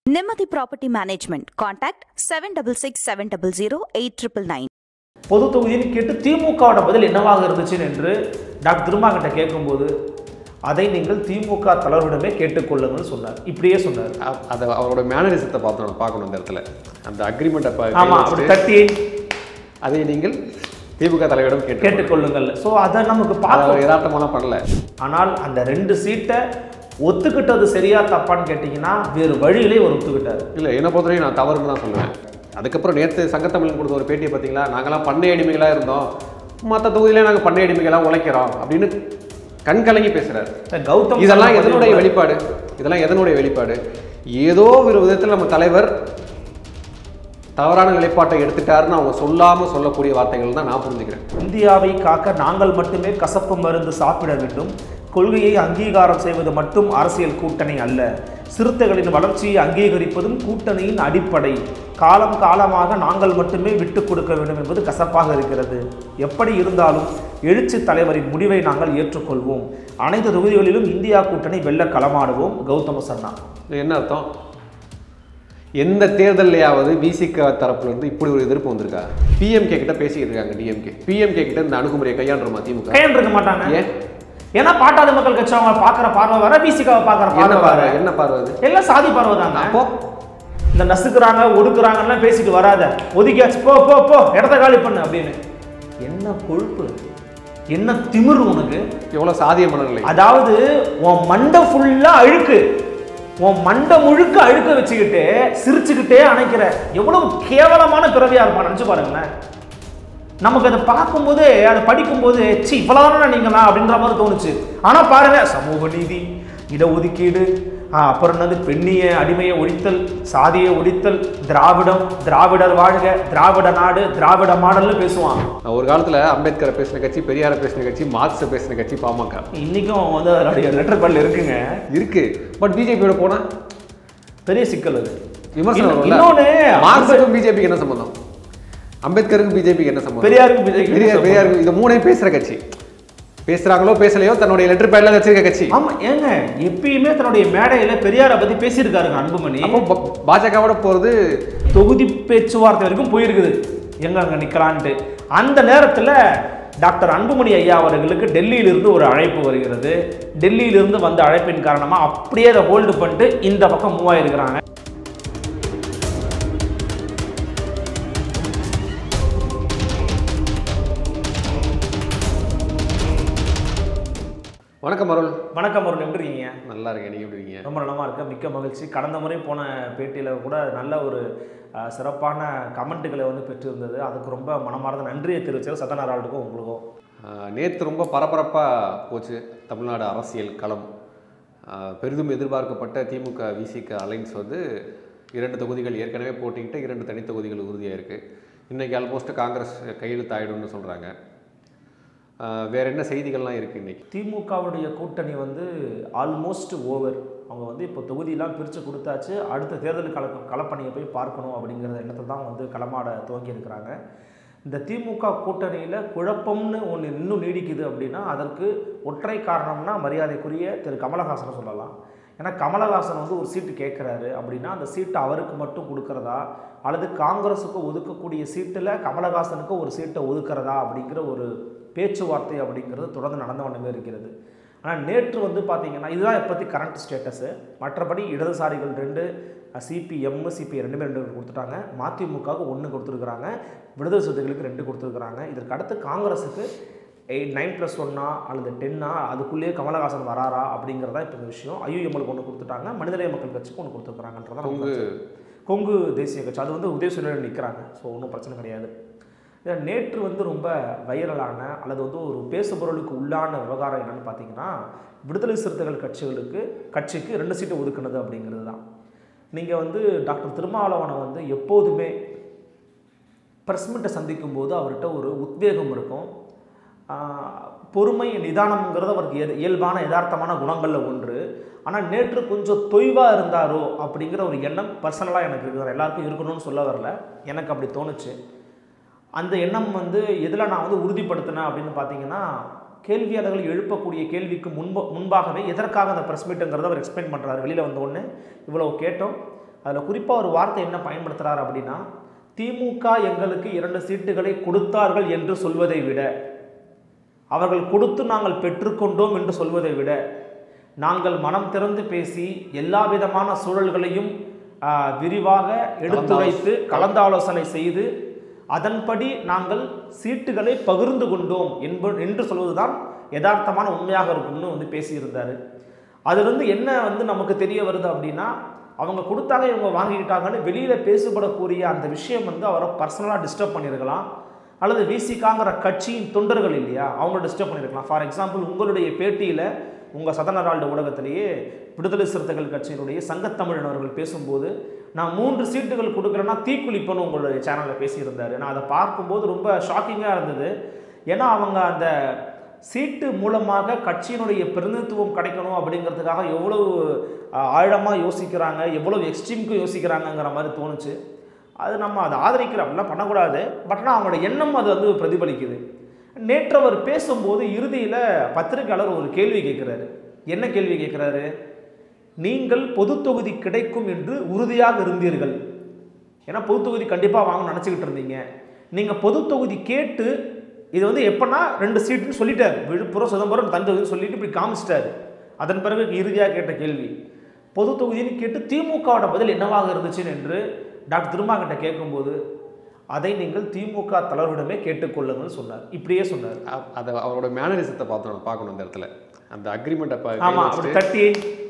Nimati Property Management. Contact 766 700 8999. பொது தொகுதின்னு கேட்டு திமுகவோட பதில் என்னவாக இருந்துச்சு என்று டாக்டர் திருமாகிட்ட கேட்கும்போது அதை நீங்கள் திமுக தலைவரிடமே கேட்டுக்கொள்ளுங்கன்னு சொன்னார் இப்படியே சொன்னார் அ- அதை அவரோட மேனரிசத்தை பார்த்து பார்க்கணும் இந்த இடத்துல அந்த அக்ரிமெண்ட்டை ஆமா அப்படி தட்டி அதை நீங்கள் திமுக தலைவரிடம் கேட்டு கேட்டுக்கொள்ளுங்கள் ஸோ அதை நமக்கு அதை பார்க்க அவர் யதார்த்தமாலாம் பண்ணல ஆனால் அந்த ரெண்டு சீட்டை ஒத்துக்கிட்டது சரியா தப்பான்னு கேட்டிங்கன்னா வேறு வழியிலே ஒரு ஒத்துக்கிட்டாரு இல்லை என்னை பொறுத்தவரைக்கும் நான் தவறுன்னு தான் சொல்லுவேன் அதுக்கப்புறம் நேற்று சங்கத்தமிழன் கொடுத்த ஒரு பேட்டியை பார்த்தீங்களா நாங்களாம் பண்ணை அடிமைகளாக இருந்தோம் மற்ற தொகுதியிலே நாங்கள் பண்ணை அடிமைகளாக உழைக்கிறோம் அப்படின்னு கண் கலங்கி பேசுகிறார் கௌதம் இதெல்லாம் சொன்ன எதனுடைய பதில் வெளிப்பாடு இதெல்லாம் எதனுடைய வெளிப்பாடு ஏதோ ஒரு விதத்தில் நம்ம தலைவர் தவறான நிலைப்பாட்டை எடுத்துட்டாருன்னு அவங்க சொல்லாமல் சொல்லக்கூடிய வார்த்தைகள் தான் நான் புரிஞ்சுக்கிறேன் இந்தியாவை காக்க நாங்கள் மட்டுமே கசப்பு மருந்து சாப்பிட வேண்டும் கொள்கையை அங்கீகாரம் செய்வது மட்டும் அரசியல் கூட்டணி அல்ல சிறுத்தைகளின் வளர்ச்சியை அங்கீகரிப்பதும் கூட்டணியின் அடிப்படை காலம் காலமாக நாங்கள் மட்டுமே விட்டு கொடுக்க வேண்டும் என்பது கசப்பாக இருக்கிறது எப்படி இருந்தாலும் எழுச்சி தலைவரின் முடிவை நாங்கள் ஏற்றுக்கொள்வோம் அனைத்து தொகுதிகளிலும் இந்தியா கூட்டணி வெல்ல களமாடுவோம் கௌதம சன்னா இது என்ன அர்த்தம் எந்த தேர்தல்லையாவது விசிக தரப்புல இருந்து இப்படி ஒரு எதிர்ப்பு வந்திருக்கா பிஎம்கே கிட்ட பேசிக்கிட்டு இருக்காங்க டிஎம்கே பிஎம்கே கிட்ட இந்த அணுகுமுறையை கையாண்டுருமா திமுக கையன் இருக்க மாட்டாங்க ஏன் ஏன்னா பாட்டாளி மக்கள் கட்சி அவங்க பார்க்குற பார்வை வர பிசிகாவை பார்க்குற என்ன பார்வை பார்வை வர என்ன பார்வை அது எல்லாம் சாதி பார்வை தாங்க அப்போ இந்த நசுக்குறாங்க ஒடுக்குறாங்கலாம் பேசிட்டு வராத ஒதுக்கியாச்சு போ போ போ இடத்த காலி பண்ணு அப்படின்னு என்ன கொழுப்பு என்ன திமிரு உனக்கு எவ்வளவு சாதிய மனநிலை அதாவது உன் மண்டை ஃபுல்லா அழுக்கு உன் மண்டை முழுக்க அழுக்க வச்சுக்கிட்டு சிரிச்சுக்கிட்டே அணைக்கிற எவ்வளவு கேவலமான பிறவியா இருப்பான் நினைச்சு பாருங்களேன் நமக்கு அதை பார்க்கும்போது அதை படிக்கும்போது சி இவ்வளவுதானே நீங்களா அப்படின்ற மாதிரி தோணுச்சு ஆனா பாருங்க சமூக நீதி இடஒதுக்கீடு ஆ, அப்புறம் என்னது பெண்ணிய அடிமையை ஒழித்தல் சாதியை ஒழித்தல் திராவிடம் திராவிடர் வாழ்க திராவிட நாடு திராவிட மாடல்னு பேசுவான் ஒரு காலத்துல அம்பேத்கரை பேசின கட்சி பெரியாரை பேசின கட்சி மார்க்ஸை பேசின கட்சி பாமக இன்னைக்கும் வந்து அதனுடைய லெட்டர் பேட்ல இருக்குங்க இருக்கு பட் பிஜேபியோட போனா பெரிய சிக்கல் அது விமர்சனம் இன்னொ- வரும்ல? இன்னொன்னு மார்க்ஸுக்கும் பிஜேபிக்கு என்ன சம்பந்தம் அம்பேத்கருக்கும் பிஜேபிக்கு என்ன சம்பந்தம் பெரியாருக்கு பிஜேபிக்கு பெரியார் என்ன பெரியாருக்கு இது மூணையும் பேசுற கட்சி பேசுறாங்களோ பேசலையோ தன்னுடைய லெட்டர் பேட்ல வச்சிருக்க கட்சி ஆமா ஏங்க எப்பயுமே தன்னுடைய மேடையில பெரியாரை பத்தி பேசியிருக்காருங்க அன்புமணி அப்போ ப- பாஜகவோட போறது தொகுதி பேச்சுவார்த்தை வரைக்கும் போயிருக்குது எங்க அங்க நிக்கலான்ட்டு அந்த நேரத்துல டாக்டர் அன்புமணி ஐயா அவர்களுக்கு டெல்லியிலிருந்து ஒரு அழைப்பு வருகிறது டெல்லியிலிருந்து வந்த அழைப்பின் காரணமா அப்படியே அதை ஹோல்டு பண்ணிட்டு இந்த பக்கம் மூவ் ஆயிருக்கிறாங்க வணக்கம் அருள் வணக்கம் ஒரு எப்படி இருக்கீங்க நல்லா இருக்கேன் நீங்க எப்படி இருக்கீங்க ரொம்ப நலமா இருக்க மிக்க மகிழ்ச்சி கடந்த முறை போன பேட்டியில் கூட நல்ல ஒரு அஹ், சிறப்பான கமெண்ட்டுகளை வந்து பெற்றிருந்தது அதுக்கு ரொம்ப மனமார்ந்த நன்றியை தெரிவிச்சது சத்தனாராளுக்கும் உங்களுக்கும் ஆஹ் நேத்து ரொம்ப பரபரப்பா போச்சு தமிழ்நாடு அரசியல் களம் ஆஹ் பெரிதும் எதிர்பார்க்கப்பட்ட திமுக விசிக அலைன்ஸ் வந்து இரண்டு தொகுதிகள் ஏற்கனவே போட்டிக்கிட்டு இரண்டு தனி தொகுதிகள் உறுதியாக இருக்கு இன்னைக்கு ஆல்மோஸ்ட் காங்கிரஸ் கையெழுத்தாயிடும்னு சொல்றாங்க ஆஹ் வேற என்ன செய்திகள்லாம் இருக்கு இன்னைக்கு திமுகவுடைய கூட்டணி வந்து ஆல்மோஸ்ட் ஓவர் அவங்க வந்து இப்போ தொகுதியெல்லாம் பிரித்து கொடுத்தாச்சு அடுத்த தேர்தல் கல களப்பணியை போய் பார்க்கணும் அப்படிங்கிற எண்ணத்தை தான் வந்து களமாட துவங்கி இருக்கிறாங்க இந்த திமுக கூட்டணியில் குழப்பம்னு ஒன்று இன்னும் நீடிக்குது அப்படின்னா அதற்கு ஒற்றை காரணம்னா மரியாதைக்குரிய திரு கமலஹாசனை சொல்லலாம் ஏன்னா கமலஹாசன் வந்து ஒரு சீட்டு கேட்குறாரு அப்படின்னா அந்த சீட்டு அவருக்கு மட்டும் கொடுக்கறதா அல்லது காங்கிரஸுக்கு ஒதுக்கக்கூடிய சீட்டில் கமலஹாசனுக்கு ஒரு சீட்டை ஒதுக்குறதா அப்படிங்கிற ஒரு பேச்சுவார்த்தை அப்படிங்கிறது தொடர்ந்து நடந்த வண்ணமே இருக்கிறது ஆனால் நேற்று வந்து பார்த்தீங்கன்னா இதுதான் இப்போத்தி கரண்ட் ஸ்டேட்டஸு மற்றபடி இடதுசாரிகள் ரெண்டு சிபிஎம் சிபி ரெண்டுமே ரெண்டு கொடுத்துட்டாங்க மதிமுகவுக்கு ஒன்று கொடுத்துருக்குறாங்க விடுதலை சிறுத்தைகளுக்கு ரெண்டு கொடுத்துருக்குறாங்க இதற்கு அடுத்து காங்கிரஸுக்கு எயிட் நைன் ப்ளஸ் ஒன்னா அல்லது டென்னா அதுக்குள்ளேயே கமலஹாசன் வராரா அப்படிங்கிறதா இப்போ இந்த விஷயம் ஐயுஎம்எலுக்கு ஒன்று கொடுத்துட்டாங்க மனிதநேய மக்கள் கட்சிக்கு ஒன்று கொடுத்துருக்குறாங்கன்றதான் கொங்கு கொங்கு தேசிய கட்சி அது வந்து உதயசூரியன் நிற்கிறாங்க ஸோ ஒன்றும் பிரச்சனை கிடையாது இதுல நேற்று வந்து ரொம்ப வைரலான அல்லது வந்து ஒரு பேசுபொருளுக்கு உள்ளான விவகாரம் என்னன்னு பார்த்தீங்கன்னா விடுதலை சிறுத்தைகள் கட்சிகளுக்கு கட்சிக்கு ரெண்டு சீட்டு ஒதுக்குனது அப்படிங்கிறது தான் நீங்கள் வந்து டாக்டர் திருமாவளவனை வந்து எப்போதுமே ப்ரெஸ் மீட்டை சந்திக்கும் போது அவர்கிட்ட ஒரு உத்வேகம் இருக்கும் ஆஹ் பொறுமை நிதானம்ங்கிறது அவருக்கு இயல்- இயல்பான யதார்த்தமான குணங்களில் ஒன்று ஆனால் நேற்று கொஞ்சம் தொய்வாக இருந்தாரோ அப்படிங்கிற ஒரு எண்ணம் பர்சனலாக எனக்கு இருக்குது எல்லாருக்கும் இருக்கணும்னு சொல்ல வரல எனக்கு அப்படி தோணுச்சு அந்த எண்ணம் வந்து எதில் நான் வந்து உறுதிப்படுத்தினேன் அப்படின்னு பார்த்தீங்கன்னா கேள்வியாளர்கள் எழுப்பக்கூடிய கேள்விக்கு முன்ப முன்பாகவே எதற்காக அந்த ப்ரெஸ் மீட்டுங்கிறத அவர் எக்ஸ்பிளைன் பண்ணுறாரு வெளியில் வந்த உடனே இவ்வளோ கேட்டோம் அதில் குறிப்பாக ஒரு வார்த்தை என்ன பயன்படுத்துகிறார் அப்படின்னா திமுக எங்களுக்கு இரண்டு சீட்டுகளை கொடுத்தார்கள் என்று சொல்வதை விட அவர்கள் கொடுத்து நாங்கள் பெற்றுக்கொண்டோம் என்று சொல்வதை விட நாங்கள் மனம் திறந்து பேசி எல்லா விதமான சூழல்களையும் ஆ, விரிவாக எடுத்துரைத்து கலந்தாலோசனை செய்து அதன்படி நாங்கள் சீட்டுகளை பகிர்ந்து கொண்டோம் என்ப என்று சொல்வதுதான் யதார்த்தமான உண்மையாக இருக்கும்னு வந்து பேசியிருந்தார் அதுலேருந்து என்ன வந்து நமக்கு தெரிய வருது அப்படின்னா அவங்க கொடுத்தாங்க இவங்க வாங்கிக்கிட்டாங்கன்னு வெளியில் பேசப்படக்கூடிய அந்த விஷயம் வந்து அவரை பர்சனலாக டிஸ்டர்ப் பண்ணியிருக்கலாம் அல்லது விசிகாங்கிற கட்சியின் தொண்டர்கள் இல்லையா அவங்கள டிஸ்டர்ப் பண்ணியிருக்கலாம் ஃபார் எக்ஸாம்பிள் உங்களுடைய பேட்டியில் உங்கள் சதனரால்டு ஊடகத்திலேயே விடுதலை சிறுத்தைகள் கட்சியினுடைய சங்கத்தமிழன் அவர்கள் பேசும்போது நான் மூன்று சீட்டுகள் கொடுக்குறேன்னா தீக்குளிப்பேன்னு உங்களுடைய சேனலில் பேசியிருந்தார் நான் அதை பார்க்கும்போது ரொம்ப ஷாக்கிங்காக இருந்தது ஏன்னா அவங்க அந்த சீட்டு மூலமாக கட்சியினுடைய பிரதிநிதித்துவம் கிடைக்கணும் அப்படிங்கிறதுக்காக எவ்வளவு ஆழமாக யோசிக்கிறாங்க எவ்வளவு எக்ஸ்ட்ரீமுக்கு யோசிக்கிறாங்கங்கிற மாதிரி தோணுச்சு அது நம்ம அதை ஆதரிக்கிற அப்படிலாம் பண்ணக்கூடாது பட் ஆனால் அவங்களோட எண்ணம் அது வந்து பிரதிபலிக்குது நேற்று அவர் பேசும்போது இறுதியில் பத்திரிகையாளர் ஒரு கேள்வி கேட்குறாரு என்ன கேள்வி கேட்குறாரு நீங்கள் பொது தொகுதி கிடைக்கும் என்று உறுதியாக இருந்தீர்கள் ஏன்னா பொது தொகுதி கண்டிப்பாக வாங்க நினச்சிக்கிட்டு இருந்தீங்க நீங்கள் பொது தொகுதி கேட்டு இது வந்து எப்படின்னா ரெண்டு சீட்டுன்னு சொல்லிட்டார் விழுப்புரம் சிதம்பரம் தஞ்சை சொல்லிட்டு இப்படி காமிச்சிட்டாரு அதன் பிறகு இறுதியாக கேட்ட கேள்வி பொது தொகுதின்னு கேட்டு திமுகவோட பதில் என்னவாக இருந்துச்சுன்னு என்று டாக்டர் திருமா கிட்ட கேட்கும்போது அதை நீங்கள் திமுக தலைவரிடமே கேட்டுக்கொள்ளுங்கள்னு சொன்னார் இப்படியே சொன்னார் அ- அதை அவரோட மேனரிசத்தை பார்த்தோம் பார்க்கணும் இந்த இடத்துல அந்த அக்ரிமெண்ட்டை ஆமாம் அப்படி தட்டி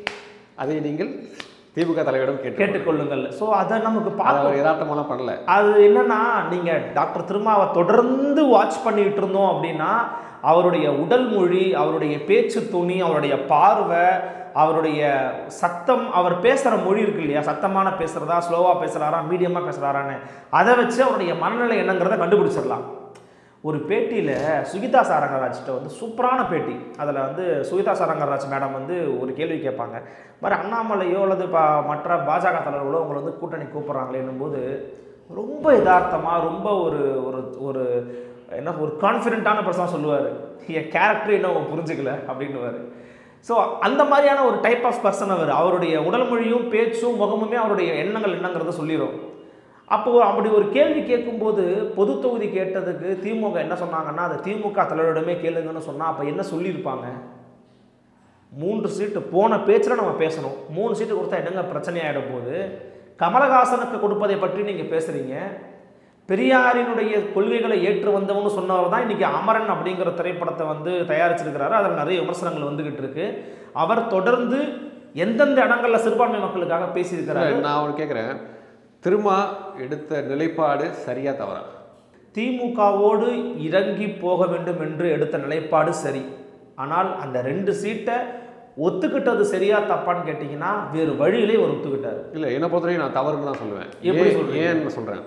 அதை நீங்கள் திமுக தலைவரிடம் கேட்டு கேட்டுக்கொள்ளுங்கள் ஸோ அதை நமக்கு அதை பார்க்க அவர் யதார்த்தமாலாம் பண்ணல அது என்னன்னா நீங்க டாக்டர் திருமாவை தொடர்ந்து வாட்ச் பண்ணிட்டு இருந்தோம் அப்படின்னா அவருடைய உடல் மொழி அவருடைய பேச்சு துணி அவருடைய பார்வை அவருடைய சத்தம் அவர் பேசுகிற மொழி இருக்கு இல்லையா சத்தமான பேசுகிறதா ஸ்லோவாக பேசுகிறாரா மீடியமாக பேசுகிறாரான்னு அதை வச்சு அவருடைய மனநிலை என்னங்கிறத கண்டுபிடிச்சிடலாம் ஒரு பேட்டியில் சுகிதா சாரங்கராஜ்கிட்ட வந்து சூப்பரான பேட்டி அதில் வந்து சுகிதா சாரங்கராஜ் மேடம் வந்து ஒரு கேள்வி கேட்பாங்க மாதிரி அண்ணாமலையோ அல்லது பா மற்ற பாஜக தலைவர்களோ உங்களை வந்து கூட்டணி கூப்பிட்றாங்களேன்னும் போது ரொம்ப யதார்த்தமாக ரொம்ப ஒரு ஒரு ஒரு என்ன ஒரு கான்ஃபிடென்ட்டான பர்சனாக சொல்லுவார் என் கேரக்டர் இன்னும் அவங்க புரிஞ்சுக்கல அப்படின்னுவார் ஸோ அந்த மாதிரியான ஒரு டைப் ஆஃப் பர்சன் அவர் அவருடைய உடல் மொழியும் பேச்சும் முகமுமே அவருடைய எண்ணங்கள் என்னங்கிறத சொல்லிடும் அப்போ அப்படி ஒரு கேள்வி கேட்கும்போது பொது தொகுதி கேட்டதுக்கு திமுக என்ன சொன்னாங்கன்னா அதை திமுக தலைவரிடமே கேளுங்கன்னு சொன்னால் அப்போ என்ன சொல்லியிருப்பாங்க மூன்று சீட்டு போன பேச்சில் நம்ம பேசணும் மூணு சீட்டு கொடுத்தா என்னங்க பிரச்சனையாயிட போகுது கமலஹாசனுக்கு கொடுப்பதை பற்றி நீங்கள் பேசுகிறீங்க பெரியாரினுடைய கொள்கைகளை ஏற்று வந்தவன்னு சொன்னவர் தான் இன்றைக்கி அமரன் அப்படிங்கிற திரைப்படத்தை வந்து தயாரிச்சிருக்கிறாரு அதில் நிறைய விமர்சனங்கள் வந்துகிட்டு இருக்கு அவர் தொடர்ந்து எந்தெந்த இடங்களில் சிறுபான்மை மக்களுக்காக பேசியிருக்கிறாரு இல்ல, நான் அவரு கேட்குறேன் திருமா எடுத்த நிலைப்பாடு சரியா தவறா திமுகவோடு இறங்கி போக வேண்டும் என்று எடுத்த நிலைப்பாடு சரி ஆனால் அந்த ரெண்டு சீட்டை ஒத்துக்கிட்டது சரியா தப்பான்னு கேட்டிங்கன்னா வேறு வழியிலே ஒரு ஒத்துக்கிட்டாரு இல்லை என்னை பொறுத்தவரைக்கும் நான் தவறுன்னு தான் சொல்லுவேன் எப்படி ஏன் சொல்றீங்க? ஏன்னு சொல்கிறேன்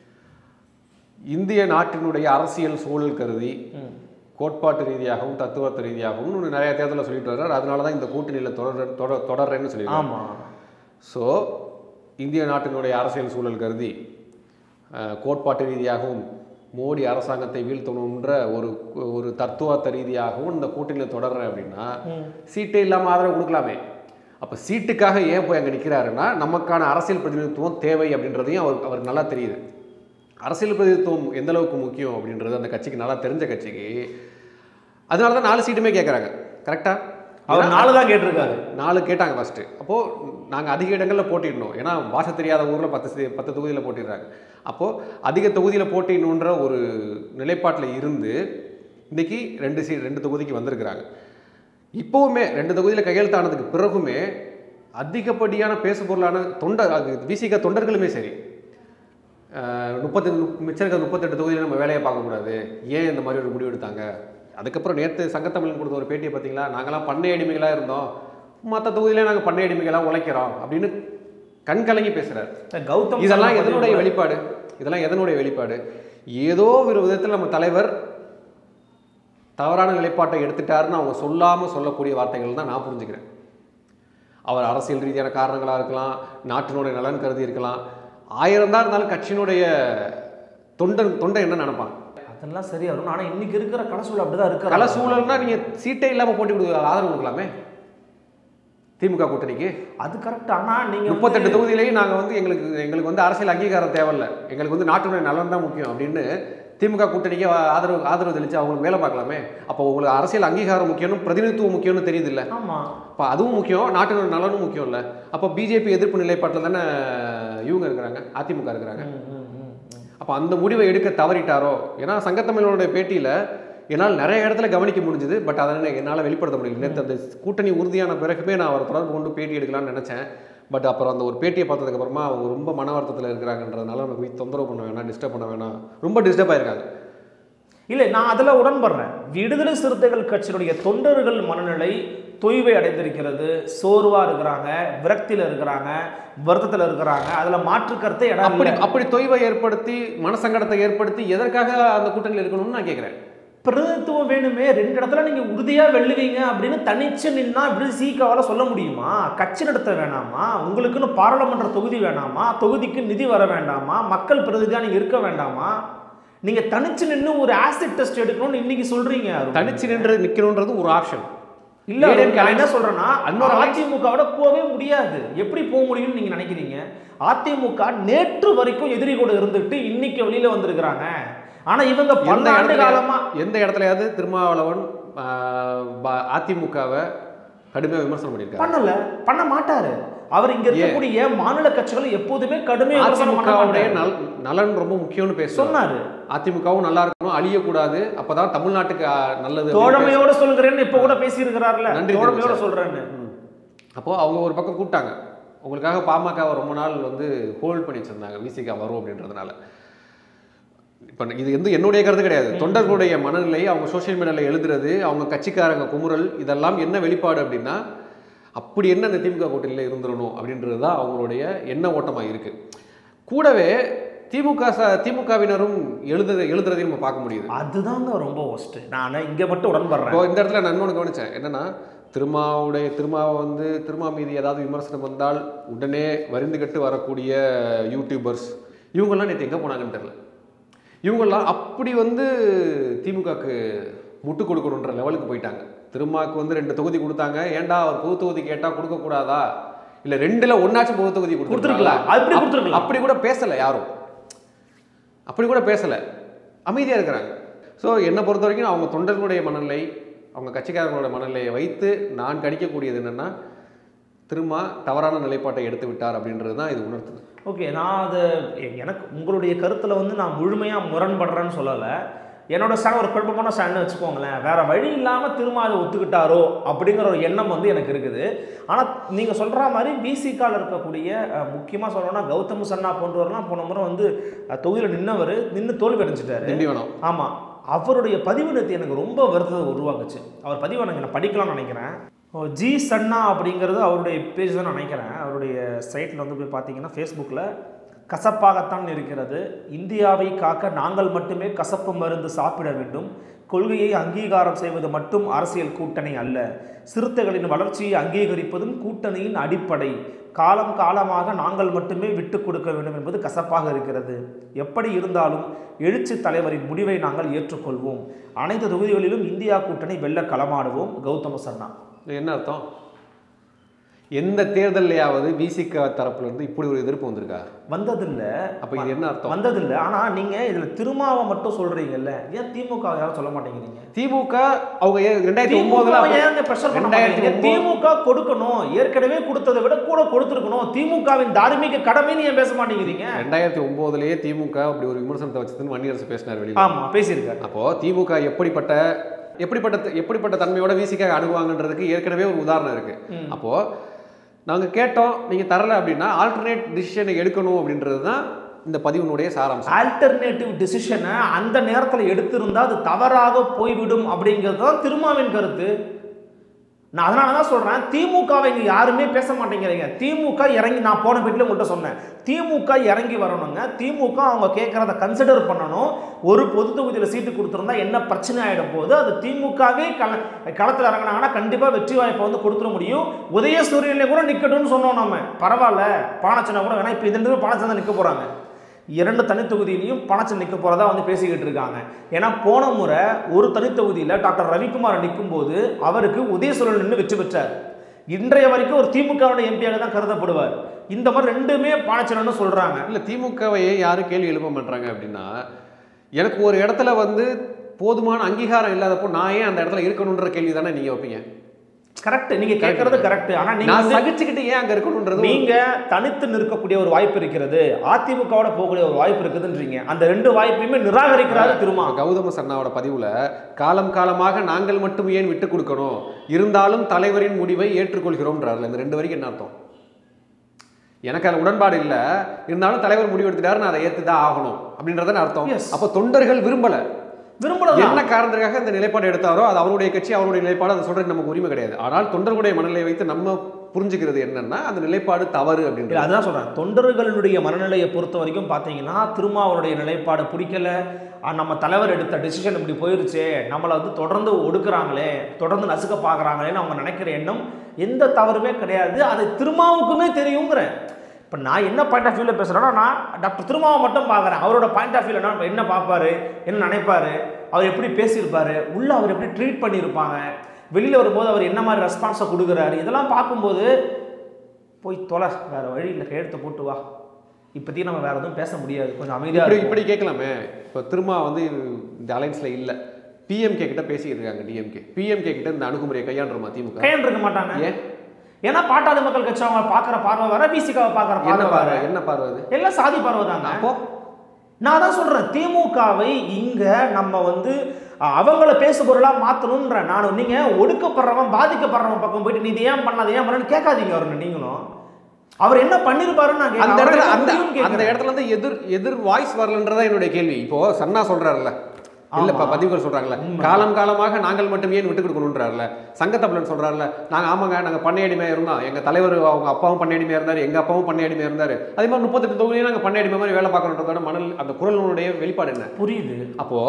இந்திய நாட்டினுடைய அரசியல் சூழல் கருதி கோட்பாட்டு ரீதியாகவும் தத்துவத்து ரீதியாகவும் இன்னும் நிறைய தேர்தலில் சொல்லிட்டு வர்றாரு அதனால தான் இந்த கூட்டணியில் தொடர் தொடர் தொடர்றேன்னு சொல்லியிருக்காரு ஆமாம் ஸோ இந்திய நாட்டினுடைய அரசியல் சூழல் கருதி அஹ், கோட்பாட்டு ரீதியாகவும் மோடி அரசாங்கத்தை வீழ்த்தணுன்ற ஒரு ஒரு தத்துவத்த ரீதியாகவும் இந்த கூட்டணியில் தொடர்றேன் அப்படின்னா சீட்டே இல்லாமல் ஆதரவு கொடுக்கலாமே அப்போ சீட்டுக்காக ஏன் போய் அங்கே நிற்கிறாருன்னா நமக்கான அரசியல் பிரதிநிதித்துவம் தேவை அப்படின்றதையும் அவர் அவருக்கு நல்லா தெரியுது அரசியல் பிரதிநிதித்துவம் எந்த அளவுக்கு முக்கியம் அப்படின்றது அந்த கட்சிக்கு நல்லா தெரிஞ்ச கட்சிக்கு அதனால தான் நாலு சீட்டுமே கேட்குறாங்க கரெக்டாக அவர் நாலு தான் கேட்டிருக்காரு நாலு கேட்டாங்க ஃபஸ்ட்டு அப்போது நாங்கள் அதிக இடங்களில் போட்டிடணும் ஏன்னா பாஷை தெரியாத ஊரில் பத்து சி- பத்து தொகுதியில் போட்டிடுறாங்க அப்போது அதிக தொகுதியில் போட்டிடணுன்ற ஒரு நிலைப்பாட்டில் இருந்து இன்றைக்கி ரெண்டு சீ ரெண்டு தொகுதிக்கு வந்திருக்கிறாங்க இப்போவுமே ரெண்டு தொகுதியில் கையெழுத்தானதுக்கு பிறகுமே அதிகப்படியான பேசுபொருளான தொண்டர் அது விசிக தொண்டர்களுமே சரி முப்பத்தி மிச்சம் இருக்கிற முப்பத்தெட்டு தொகுதியில் நம்ம வேலையை பார்க்கக்கூடாது ஏன் இந்த மாதிரி ஒரு முடிவு எடுத்தாங்க அதுக்கப்புறம் நேற்று சங்கத்தமிழன் கொடுத்த ஒரு பேட்டியை பார்த்தீங்களா நாங்களாம் பண்ணை அடிமைகளாக இருந்தோம் மற்ற தொகுதியிலே நாங்கள் பண்ணை அடிமைகளாக உழைக்கிறோம் அப்படின்னு கண் கலங்கி பேசுகிறார் கௌதம் இதெல்லாம் சொன்ன எதனுடைய பதிவு வெளிப்பாடு இதெல்லாம் எதனுடைய வெளிப்பாடு ஏதோ ஒரு விதத்தில் நம்ம தலைவர் தவறான நிலைப்பாட்டை எடுத்துட்டாருன்னு அவங்க சொல்லாமல் சொல்லக்கூடிய வார்த்தைகள் தான் நான் புரிஞ்சுக்கிறேன் அவர் அரசியல் ரீதியான காரணங்களாக இருக்கலாம் நாட்டினுடைய நலன் கருதி இருக்கலாம் ஆயிரம் தான் இருந்தாலும் கட்சியினுடைய தொண்டன் தொண்டை என்ன நினைப்பான் அதெல்லாம் சரியா வரும் ஆனால் இன்னைக்கு இருக்கிற கலசூழல் அப்படிதான் இருக்கு கல சூழல்னா நீங்கள் சீட்டே இல்லாமல் போட்டி கொடு ஆதரவு கொடுக்கலாமே திமுக கூட்டணிக்கு அது கரெக்ட் ஆனா நீங்க வந்து- முப்பத்தெட்டு தொகுதியிலையும் நாங்கள் வந்து எங்களுக்கு எங்களுக்கு வந்து அரசியல் அங்கீகாரம் தேவையில்ல எங்களுக்கு வந்து நாட்டுடைய நலன் தான் முக்கியம் அப்படின்னு திமுக கூட்டணிக்கு ஆதரவு ஆதரவு தெளித்து அவங்களுக்கு வேலை பார்க்கலாமே அப்போ உங்களுக்கு அரசியல் அங்கீகாரம் முக்கியம்னு பிரதிநிதித்துவம் முக்கியம்னு தெரியுது இல்லை ஆமா அப்போ அதுவும் முக்கியம் நாட்டினோட நலனும் முக்கியம் இல்லை அப்போ பிஜேபி எதிர்ப்பு நிலைப்பாட்டில் தானே இவங்க இருக்கிறாங்க அதிமுக இருக்கிறாங்க ம், ம், ம், ம். அப்போ அந்த முடிவை எடுக்க தவறிட்டாரோ ஏன்னா சங்கத்தமிழனுடைய பேட்டியில் என்னால் நிறைய இடத்துல கவனிக்க முடிஞ்சுது பட் அதை என்னால் வெளிப்படுத்த முடியல நேற்று அந்த கூட்டணி உறுதியான பிறகுமே நான் அவரை தொடர்பு கொண்டு பேட்டி எடுக்கலாம்னு நினச்சேன் பட் அப்புறம் அந்த ஒரு பேட்டியை பார்த்ததுக்கப்புறமா அவங்க ரொம்ப மன வருத்தத்தில் இருக்கிறாங்கன்றதுனால நமக்கு போய் தொந்தரவு பண்ண வேணாம் டிஸ்டர்ப் பண்ண வேணாம் ரொம்ப டிஸ்டர்ப் ஆயிருக்காங்க இல்லை நான் அதில் உடன்படுறேன் விடுதலை சிறுத்தைகள் கட்சியினுடைய தொண்டர்கள் மனநிலை தொய்வை அடைந்திருக்கிறது சோர்வா இருக்கிறாங்க விரக்தியில் இருக்கிறாங்க வருத்தத்தில் இருக்கிறாங்க அதில் மாற்று கருத்தை இடம் அப்படி இல்லை. அப்படி தொய்வை ஏற்படுத்தி மனசங்கடத்தை ஏற்படுத்தி எதற்காக அந்த கூட்டணியில் இருக்கணும்னு நான் கேட்குறேன் பிரதிநிதித்துவம் வேணுமே ரெண்டு இடத்துல நீங்க உறுதியா வெல்லுவீங்க அப்படின்னு தனிச்சு நின்னா இப்படி சீக்காவால சொல்ல முடியுமா கட்சி நடத்த வேணாமா உங்களுக்குன்னு பாராளுமன்ற தொகுதி வேணாமா தொகுதிக்கு நிதி வர வேண்டாமா மக்கள் பிரதிநிதியா நீங்க இருக்க வேண்டாமா நீங்க தனிச்சு நின்னு ஒரு ஆசிட் டெஸ்ட் எடுக்கணும்னு இன்னைக்கு சொல்றீங்க அருண். தனிச்சு நின்று நிற்கணுன்றது ஒரு ஆப்ஷன் இல்ல Indian நான் என்ன Alliance- சொல்றேன்னா இன்னொரு அதிமுகவோட போகவே முடியாது எப்படி போக முடியும்னு நீங்க நினைக்கிறீங்க அதிமுக நேற்று வரைக்கும் எதிரி கூட இருந்துட்டு இன்னைக்கு வெளியில வந்திருக்கிறாங்க ஆனா இவங்க எந்த பல்லாண்டு இடத்துல காலமா எந்த இடத்துலயாவது திருமாவளவன் ஆஹ், ப- அதிமுகவை கடுமையாக விமர்சனம் பண்ணியிருக்காரு பண்ணல பண்ண மாட்டாரு அவர் இங்க இருக்கக்கூடிய மாநில கட்சிகள் எப்போதுமே கடுமையா விமர்சனம் பண்ண அதிமுகவுடைய மாட்டாரு. நல் நலன் ரொம்ப முக்கியம்னு பேசுவார் சொன்னாரு அதிமுகவும் நல்லா இருக்கணும் அழியக்கூடாது அப்பதான் தமிழ்நாட்டுக்கு ஆஹ், நல்லது அப்படின்னு தோழமையோட சொல்கிறேன்னு இப்ப கூட பேசி இருக்கிறார்ல நன்றி தோழமையோட தெரிவிச்சார். சொல்றேன்னு அப்போ அவங்க ஒரு பக்கம் கூப்பிட்டாங்க உங்களுக்காக பாமக ரொம்ப நாள் வந்து ஹோல்ட் பண்ணி வச்சிருந்தாங்க விசிகா வரும் அப்படின்றதுனால இப்போ இது வந்து என்னுடைய கருத்து கிடையாது தொண்டர்களுடைய மனநிலை அவங்க சோஷியல் மீடியாவில் எழுதுறது அவங்க கட்சிக்காரங்க குமுறல் இதெல்லாம் என்ன வெளிப்பாடு அப்படின்னா அப்படி என்ன இந்த திமுக கூட்டணியில் இருந்துடணும் அப்படின்றது தான் அவங்களுடைய எண்ண ஓட்டமாக இருக்கு கூடவே திமுக ச திமுகவினரும் எழுத எழுதுறதையும் நம்ம பார்க்க முடியுது அதுதாங்க ரொம்ப ஒஸ்ட் நான் இங்க மட்டும் உடன்படுறேன் இப்போ இந்த இடத்துல நான் இன்னொன்று கவனிச்சேன் என்னன்னா திருமாவுடைய திருமாவை வந்து திருமா மீது ஏதாவது விமர்சனம் வந்தால் உடனே வரிந்து கட்டு வரக்கூடிய யூடியூபர்ஸ் இவங்கெல்லாம் நேற்று எங்கே போனாங்கன்னு தெரியல இவங்கெல்லாம் அப்படி வந்து திமுகக்கு முட்டு கொடுக்கணுன்ற லெவலுக்கு போயிட்டாங்க திருமாவுக்கு வந்து ரெண்டு தொகுதி கொடுத்தாங்க ஏன்டா அவர் பொது தொகுதி கேட்டால் கொடுக்கக்கூடாதா இல்லை ரெண்டில் ஒன்னாச்சும் பொது தொகுதி கொடுத்துருக்கலாம் அப்படி அப்- கொடுத்துருக்கலாம் அப்படி கூட பேசலை யாரும் அப்படி கூட பேசலை அமைதியாக இருக்கிறாங்க ஸோ என்னை பொறுத்த வரைக்கும் அவங்க தொண்டர்களுடைய மனநிலை அவங்க கட்சிக்காரங்களோட மனநிலையை வைத்து நான் கணிக்கக்கூடியது என்னென்னா திரும்ப தவறான நிலைப்பாட்டை எடுத்து விட்டார் அப்படின்றது தான் இது உணர்த்துது ஓகே நான் அது எ- எனக்கு உங்களுடைய கருத்தில் வந்து நான் முழுமையாக முரண்படுறேன்னு சொல்லலை என்னோட ஸ்டாண்ட் ஒரு குழப்பமான ஸ்டாண்ட்னு வச்சுக்கோங்களேன் வேற வழி இல்லாமல் திரும்ப அதை ஒத்துக்கிட்டாரோ அப்படிங்கிற ஒரு எண்ணம் வந்து எனக்கு இருக்குது ஆனால் நீங்கள் சொல்கிற மாதிரி விசிகால இருக்கக்கூடிய முக்கியமாக சொல்லணும்னா கௌதம் சன்னா போன்றவரெல்லாம் போன முறை வந்து தொகுதியில் நின்னவர் நின்று தோல்வி அடைஞ்சிட்டாரு திண்டிவனம் ஆமாம் அவருடைய பதிவு நேற்று எனக்கு ரொம்ப வருத்தத்தை உருவாக்குச்சு அவர் பதிவை எனக்கு நான் படிக்கலாம்னு நினைக்கிறேன் ஓ, ஜி சன்னா அப்படிங்கிறது அவருடைய பேஜ் தான் நினைக்கிறேன் அவருடைய சைட்டில் வந்து போய் பார்த்தீங்கன்னா ஃபேஸ்புக்கில் கசப்பாகத்தான் இருக்கிறது இந்தியாவை காக்க நாங்கள் மட்டுமே கசப்பு மருந்து சாப்பிட வேண்டும் கொள்கையை அங்கீகாரம் செய்வது மட்டும் அரசியல் கூட்டணி அல்ல சிறுத்தைகளின் வளர்ச்சியை அங்கீகரிப்பதும் கூட்டணியின் அடிப்படை காலம் காலமாக நாங்கள் மட்டுமே விட்டு கொடுக்க வேண்டும் என்பது கசப்பாக இருக்கிறது எப்படி இருந்தாலும் எழுச்சி தலைவரின் முடிவை நாங்கள் ஏற்றுக்கொள்வோம் அனைத்து தொகுதிகளிலும் இந்தியா கூட்டணி வெல்ல களமாடுவோம் கௌதம சன்னா இது என்ன அர்த்தம் எந்த தேர்தல்லையாவது விசிக தரப்புல இருந்து இப்படி ஒரு எதிர்ப்பு வந்திருக்கா வந்ததில்ல அப்போ இது என்ன அர்த்தம் வந்ததில்ல ஆனா நீங்க இதுல திருமாவை மட்டும் சொல்றீங்கல்ல ஏன் திமுக வை யாரும் சொல்ல மாட்டேங்கிறீங்க திமுக அவங்க ஏ- ரெண்டாயிரத்தி திமுக ஒன்பதுல வை ஏன் பிரஷர் பண்ண ரெண்டாயிரத்தி மாட்டேங்கிறீங்க? ஒன்பது- திமுக கொடுக்கணும் ஏற்கனவே கொடுத்ததை விட கூட கொடுத்துருக்கணும் திமுகவின் தார்மீக கடமைன்னு ஏன் பேச மாட்டேங்கிறீங்க ரெண்டாயிரத்தி ஒன்பதுலயே திமுக அப்படி ஒரு விமர்சனத்தை வச்சதுன்னு வன்னியரசு பேசினார் வெளியில ஆமா பேசியிருக்காரு அப்போ திமுக எப்படிப்பட்ட எப்படிப்பட்ட எப்படிப்பட்ட தன்மையோட விசிக அணுகுவாங்கன்றதுக்கு ஏற்கனவே ஒரு உதாரணம் இருக்கு ம். அப்போ நாங்க கேட்டோம் நீங்க தரல அப்படின்னா ஆல்டர்னேட் டிசிஷனை எடுக்கணும் அப்படின்றது தான் இந்த பதிவினுடைய சாராம்சம் ஆல்டர்னேட்டிவ் டிசிஷனை அந்த நேரத்தில் எடுத்திருந்தா அது தவறாக போய்விடும் அப்படிங்கிறது தான் திருமாவின் கருத்து நான் அதனால தான் சொல்கிறேன் திமுகவை இங்கே யாருமே பேச மாட்டேங்கிறீங்க திமுக இறங்கி நான் போன வீட்டில் உங்கள்கிட்ட சொன்னேன் திமுக இறங்கி வரணுங்க திமுக அவங்க கேட்குறத கன்சிடர் பண்ணணும் ஒரு பொது தொகுதியில் சீட்டு கொடுத்துருந்தா என்ன பிரச்சனை ஆகிடும் போது அது திமுகவே கள களத்தில் இறங்கினாங்கன்னா கண்டிப்பாக வெற்றி வாய்ப்பை வந்து கொடுத்துட முடியும் உதயசூரியனில் கூட நிற்கட்டும்னு சொன்னோம் நம்ம பரவாயில்ல பானச்சனை கூட வேணா இப்போ இந்த பானச்சனை நிற்க போகிறாங்க இரண்டு தனித்தொகுதியிலையும் பணச்சம் நிற்க போகிறதா வந்து பேசிக்கிட்டு இருக்காங்க ஏன்னா போன முறை ஒரு தனித்தொகுதியில் டாக்டர் ரவிக்குமார் நிற்கும்போது அவருக்கு உதயசூரன் நின்று வெற்றி பெற்றார் இன்றைய வரைக்கும் ஒரு திமுகவுடைய எம்பியாக தான் கருதப்படுவார் இந்த மாதிரி ரெண்டுமே பானச்சலன்னு சொல்றாங்க இல்லை திமுகவையே யாரும் கேள்வி எழுப்ப மாட்டாங்க அப்படின்னா எனக்கு ஒரு இடத்துல வந்து போதுமான அங்கீகாரம் இல்லாதப்போ நான் ஏன் அந்த இடத்துல இருக்கணுன்ற கேள்வி தானே நீங்கள் வைப்பீங்க கரெக்ட் நீங்க கேட்கறது கரெக்ட் ஆனா நீங்க நான் வந்து- சகிச்சுக்கிட்டு ஏன் அங்கே இருக்கணுன்றது நீங்க தனித்து நிற்கக்கூடிய ஒரு வாய்ப்பு இருக்கிறது அதிமுகவோட போகக்கூடிய ஒரு வாய்ப்பு இருக்குதுன்றீங்க அந்த ரெண்டு வாய்ப்பையுமே நிராகரிக்கிறாரு திருமா இப்ப கௌதம சர்ணாவோட பதிவுல காலம் காலமாக நாங்கள் மட்டும் ஏன் விட்டு கொடுக்கணும் இருந்தாலும் தலைவரின் முடிவை ஏற்றுக்கொள்கிறோம்ன்றார்ல இந்த ரெண்டு வரைக்கும் என்ன அர்த்தம் எனக்கு அதில் உடன்பாடு இல்லை இருந்தாலும் தலைவர் முடிவு எடுத்துட்டாரு நான் அதை ஏற்று தான் ஆகணும் அப்படின்றதான அர்த்தம் Yes. அப்போ தொண்டர்கள் விரும்பல விரும்பலாம் என்ன காரணத்துக்காக இந்த நிலைப்பாடு எடுத்தாரோ அது அவருடைய கட்சி அவருடைய நிலைப்பாடு அதை சொல்றது நமக்கு உரிமை கிடையாது ஆனால் தொண்டர்களுடைய மனநிலையை வைத்து நம்ம புரிஞ்சுக்கிறது என்னன்னா அந்த நிலைப்பாடு தவறு இல்ல அப்படின்றது அதுதான் சொல்றேன் தொண்டர்களுடைய மனநிலையை பொறுத்த வரைக்கும் பார்த்தீங்கன்னா திருமாவளுடைய நிலைப்பாடு பிடிக்கல ஆ, நம்ம தலைவர் எடுத்த டிசிஷன் இப்படி போயிருச்சே நம்மளை வந்து தொடர்ந்து ஒடுக்குறாங்களே தொடர்ந்து நசுக்க பார்க்குறாங்களேன்னு அவங்க நினைக்கிற எண்ணம் எந்த தவறுமே கிடையாது அது திருமாவுக்குமே தெரியுங்கிறேன் இப்போ நான் என்ன பாயிண்ட் ஆஃப் வியூவில் பேசுகிறேன்னா நான் டாக்டர் திருமாவை மட்டும் பார்க்குறேன் அவரோட பாயிண்ட் ஆஃப் வியூவில் என்ன என்ன பார்ப்பாரு என்ன நினைப்பாரு அவர் எப்படி பேசியிருப்பாரு உள்ள அவர் எப்படி ட்ரீட் பண்ணியிருப்பாங்க வெளியில் வரும்போது அவர் என்ன மாதிரி ரெஸ்பான்ஸை கொடுக்குறாரு இதெல்லாம் பார்க்கும்போது போய் தொலை வேற வழி இல்லை கையெழுத்தை போட்டு வா இப்போதைக்கு நம்ம வேற எதுவும் பேச முடியாது கொஞ்சம் அமைதியாக இப்படி இருக்கும் இப்படி கேட்கலாமே இப்போ திருமா வந்து இந்த அலைன்ஸ்ல இல்ல பிஎம்கே கிட்ட பேசிட்டு இருக்காங்க டிஎம்கே பிஎம்கே கிட்ட இந்த அணுகுமுறையை கையாண்டுருமா திமுக கையன் இருக்க மாட்டாங்க ஏன் ஏன்னா பாட்டாளி மக்கள் கட்சி அவங்க பார்க்குற பார்வை வேற பிசிகாவை பார்க்குற என்ன பார்வை பார்வை வேற என்ன பார்வை அது எல்லாம் சாதி பார்வை தாங்க அப்போ நான் தான் சொல்றேன் திமுகவை இங்க நம்ம வந்து அஹ், அவங்கள பேசு பொருளா மாத்தணும்ன்ற நான் நீங்க ஒடுக்கப்படுறவன் பாதிக்கப்படுறவன் பக்கம் போயிட்டு நீ இது ஏன் பண்ணாத ஏன் பண்ணு கேட்காதீங்க அவரு நீங்களும் அவர் என்ன பண்ணிருப்பாருன்னு நான் அந்த கேட்கிறேன். இடத்துல அவருக்கு அந்த முடியும்னு அந்த கேட்கிறேன். இடத்துல வந்து எதிர் எதிர் வாய்ஸ் வரலன்றதா என்னுடைய கேள்வி இப்போ சன்னா சொல்றாருல்ல இல்ல இப்ப ஆமா. பதிவுகள் சொல்றாங்கல்ல உண்மை. காலம் காலமாக நாங்கள் மட்டும் ஏன் விட்டு கொடுக்கணும்ன்றாருல சங்கத்தமிழன் சொல்றாருல நாங்க ஆமாங்க நாங்க பண்ணையடிமையா இருந்தோம் எங்க தலைவர் அவங்க அப்பாவும் பண்ணையடிமையா இருந்தாரு எங்க அப்பாவும் பண்ணையடிமையா இருந்தாரு அதே மாதிரி முப்பத்தெட்டு தொகுதியும் நாங்க பண்ணையடிமை மாதிரி வேலை பார்க்கணுன்றதோட மணல் அந்த குரலுடைய வெளிப்பாடு என்ன புரியுது அப்போ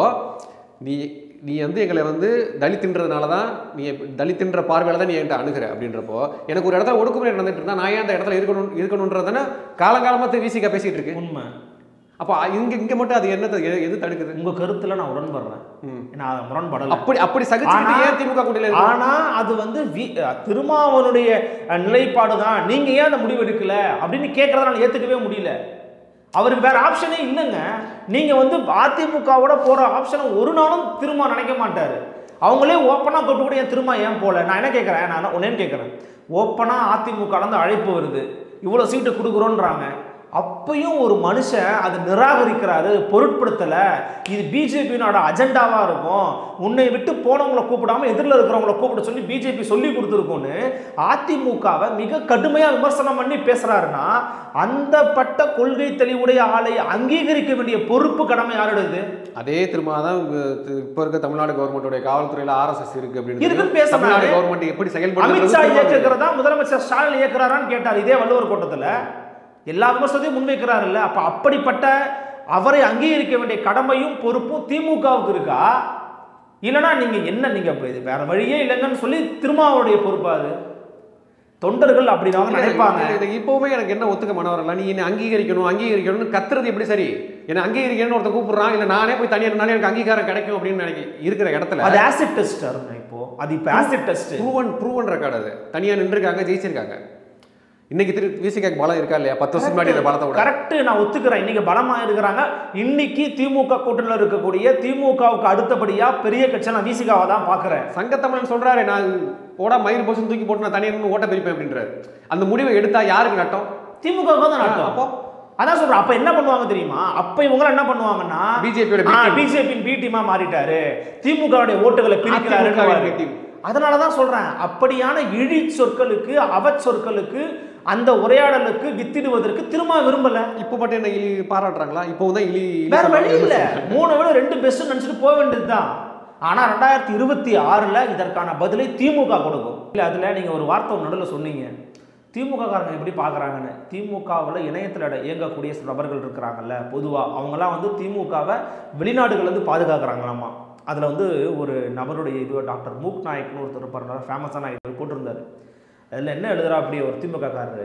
நீ நீ வந்து எங்களை வந்து தலித்துன்றதுனால தான் நீ தலித்துன்ற பார்வையில தான் நீ என்கிட்ட அணுகிற அப்படின்றப்போ எனக்கு ஒரு இடத்துல ஒடுக்குமுறை நடந்துட்டு இருந்தா நான் ஏன் அந்த இடத்துல இருக்கணும் இருக்கணுன்றதானே காலங்காலமாக வீசிக்கா பேசிட்டு இருக்கு உண்மை அப்போ இங்க இங்க மட்டும் அது என்னத்தை எது- எது தடுக்குது உங்க கருத்துல நான் உடன்படுறேன் ம். நான் அதை முரண்படல அப்படி அப்படி சகிச்சுக்கிட்டு ஆனா- ஏன் திமுக கூட்டணியில் இருக்கு ஆனா அது வந்து வி- அஹ் திருமாவனுடைய அஹ், நிலைப்பாடு தான் நீங்க ஏன் அந்த முடிவு எடுக்கல அப்படின்னு கேட்கறத நான் ஏத்துக்கவே முடியல அவருக்கு வேற ஆப்ஷனே இல்லைங்க நீங்க வந்து அதிமுகவோட போற ஆப்ஷனை ஒரு நாளும் திரும்ப நினைக்க மாட்டாரு அவங்களே ஓப்பனாக கொண்டு கூட ஏன் திரும்ப ஏன் போல நான் என்ன கேட்குறேன் நான் ஒன்னே கேட்குறேன் ஓப்பனாக அதிமுக இருந்து அழைப்பு வருது இவ்வளோ சீட்டு கொடுக்குறோன்றாங்க அப்பயும் ஒரு மனுஷன் அதை நிராகரிக்கிறாரு பொருட்படுத்தலை இது பிஜேபியோட அஜெண்டாவாக இருக்கும் உன்னை விட்டு போனவங்களை கூப்பிடாம எதிரில் இருக்கிறவங்கள கூப்பிட சொல்லி பிஜேபி சொல்லி கொடுத்துருக்கோன்னு அதிமுகவை மிக கடுமையாக விமர்சனம் பண்ணி பேசுறாருன்னா அந்த பட்ட கொள்கை தெளிவுடைய ஆளை அங்கீகரிக்க வேண்டிய பொறுப்பு கடமை யாருடையது அதே திரும்ப தான் இப்போ இருக்க தமிழ்நாடு கவர்மெண்டோட காவல்துறையில ஆர்எஸ்எஸ் இருக்கு அப்படின்னு இருக்குன்னு பேசுறாரு. தமிழ்நாடு கவர்மெண்ட் எப்படி அமித்ஷா செயல்படுறது இயக்குகிறதா முதலமைச்சர் ஸ்டாலின் இயக்குறாரான்னு கேட்டார் இதே வள்ளுவர் கூட்டத்தில் எல்லா விமர்சனத்தையும் முன்வைக்கிறாருல்ல அப்ப அப்படிப்பட்ட அவரை அங்கீகரிக்க வேண்டிய கடமையும் பொறுப்பும் திமுகவுக்கு இருக்கா இல்லைன்னா நீங்க என்ன நீங்க அப்ப இது வேற வழியே இல்லைங்கன்னு சொல்லி திருமாவுடைய பொறுப்பா அது தொண்டர்கள் அப்படிதாங்க நினைப்பாங்க இது இப்பவுமே எனக்கு என்ன ஒத்துக்க மன வரல நீ என்ன அங்கீகரிக்கணும் அங்கீகரிக்கணும்னு கத்துறது எப்படி சரி என்ன அங்கீகரிக்கணும்னு ஒருத்தன் கூப்பிடுறான் இல்ல நானே போய் தனியா இருந்தாலும் எனக்கு அங்கீகாரம் கிடைக்கும் அப்படின்னு நினைக்க இருக்கிற இடத்துல அது ஆசிட் டெஸ்ட் அருண் இப்போ அது இப்போ acid test proven proven record அது தனியா நின்றுருக்காங்க ஜெயிச்சிருக்காங்க இன்னைக்கு திரு விசிகாக்கு பலம் இருக்கா இல்லையா பத்து வருஷம் முன்னாடி இந்த பலத்தை விட கரெக்ட் நான் ஒத்துக்கிறேன் இன்னைக்கு பலமா இருக்கிறாங்க இன்னைக்கு திமுக கூட்டணியில் இருக்கக்கூடிய திமுகவுக்கு அடுத்தபடியா பெரிய கட்சி நான் விசிகாவை தான் பாக்குறேன் சங்கத்தமிழன் சொல்றாரு நான் ஓடா மயில் போஷன் தூக்கி போட்டு நான் தனியாக நின்னு ஓட்ட பிரிப்பேன் அப்படின்றாரு அந்த முடிவை எடுத்தா யாருக்கு நட்டம் திமுக தான் நடக்கும் அப்போ அதான் சொல்றேன் அப்ப என்ன பண்ணுவாங்க தெரியுமா அப்ப இவங்க என்ன பண்ணுவாங்கன்னா பிஜேபியோட B team. பிஜேபியின் பி டீமா மாறிட்டாரு திமுகவுடைய ஓட்டுகளை அதிமுகவின் B பிரிக்கிறாரு team. அதனால தான் சொல்றேன் அப்படியான இழி சொற்களுக்கு அவச் சொற்களுக்கு அந்த உரையாடலுக்கு வித்திடுவதற்கு திரும்ப விரும்பல இப்போ மட்டும் என்ன இலி பாராட்டுறாங்களா இப்போ தான் இலி இலி வேற வழி சொல்றாங்க. இல்ல மூணு விட ரெண்டு பெஸ்ட் நினைச்சிட்டு போக வேண்டியதுதான் ஆனா ரெண்டாயிரத்தி இருபத்தி ஆறுல இதற்கான பதிலை திமுக கொடுக்கும் இல்ல அதுல நீங்க ஒரு வார்த்தை ஒரு நடுவில் சொன்னீங்க திமுக காரங்க எப்படி பார்க்குறாங்கன்னு திமுகவில் இணையத்தில் இயங்கக்கூடிய சில நபர்கள் இருக்கிறாங்கல்ல பொதுவாக அவங்களாம் வந்து திமுகவை வெளிநாடுகள்லேருந்து பாதுகாக்கிறாங்களாமா அதில் வந்து ஒரு நபருடைய இது டாக்டர் மூக் நாயக்னு ஒருத்தர் இருப்பார் ஃபேமஸான இது போட்டிருந்தாரு அதில் என்ன எழுதுறா அப்படி ஒரு திமுக காரரு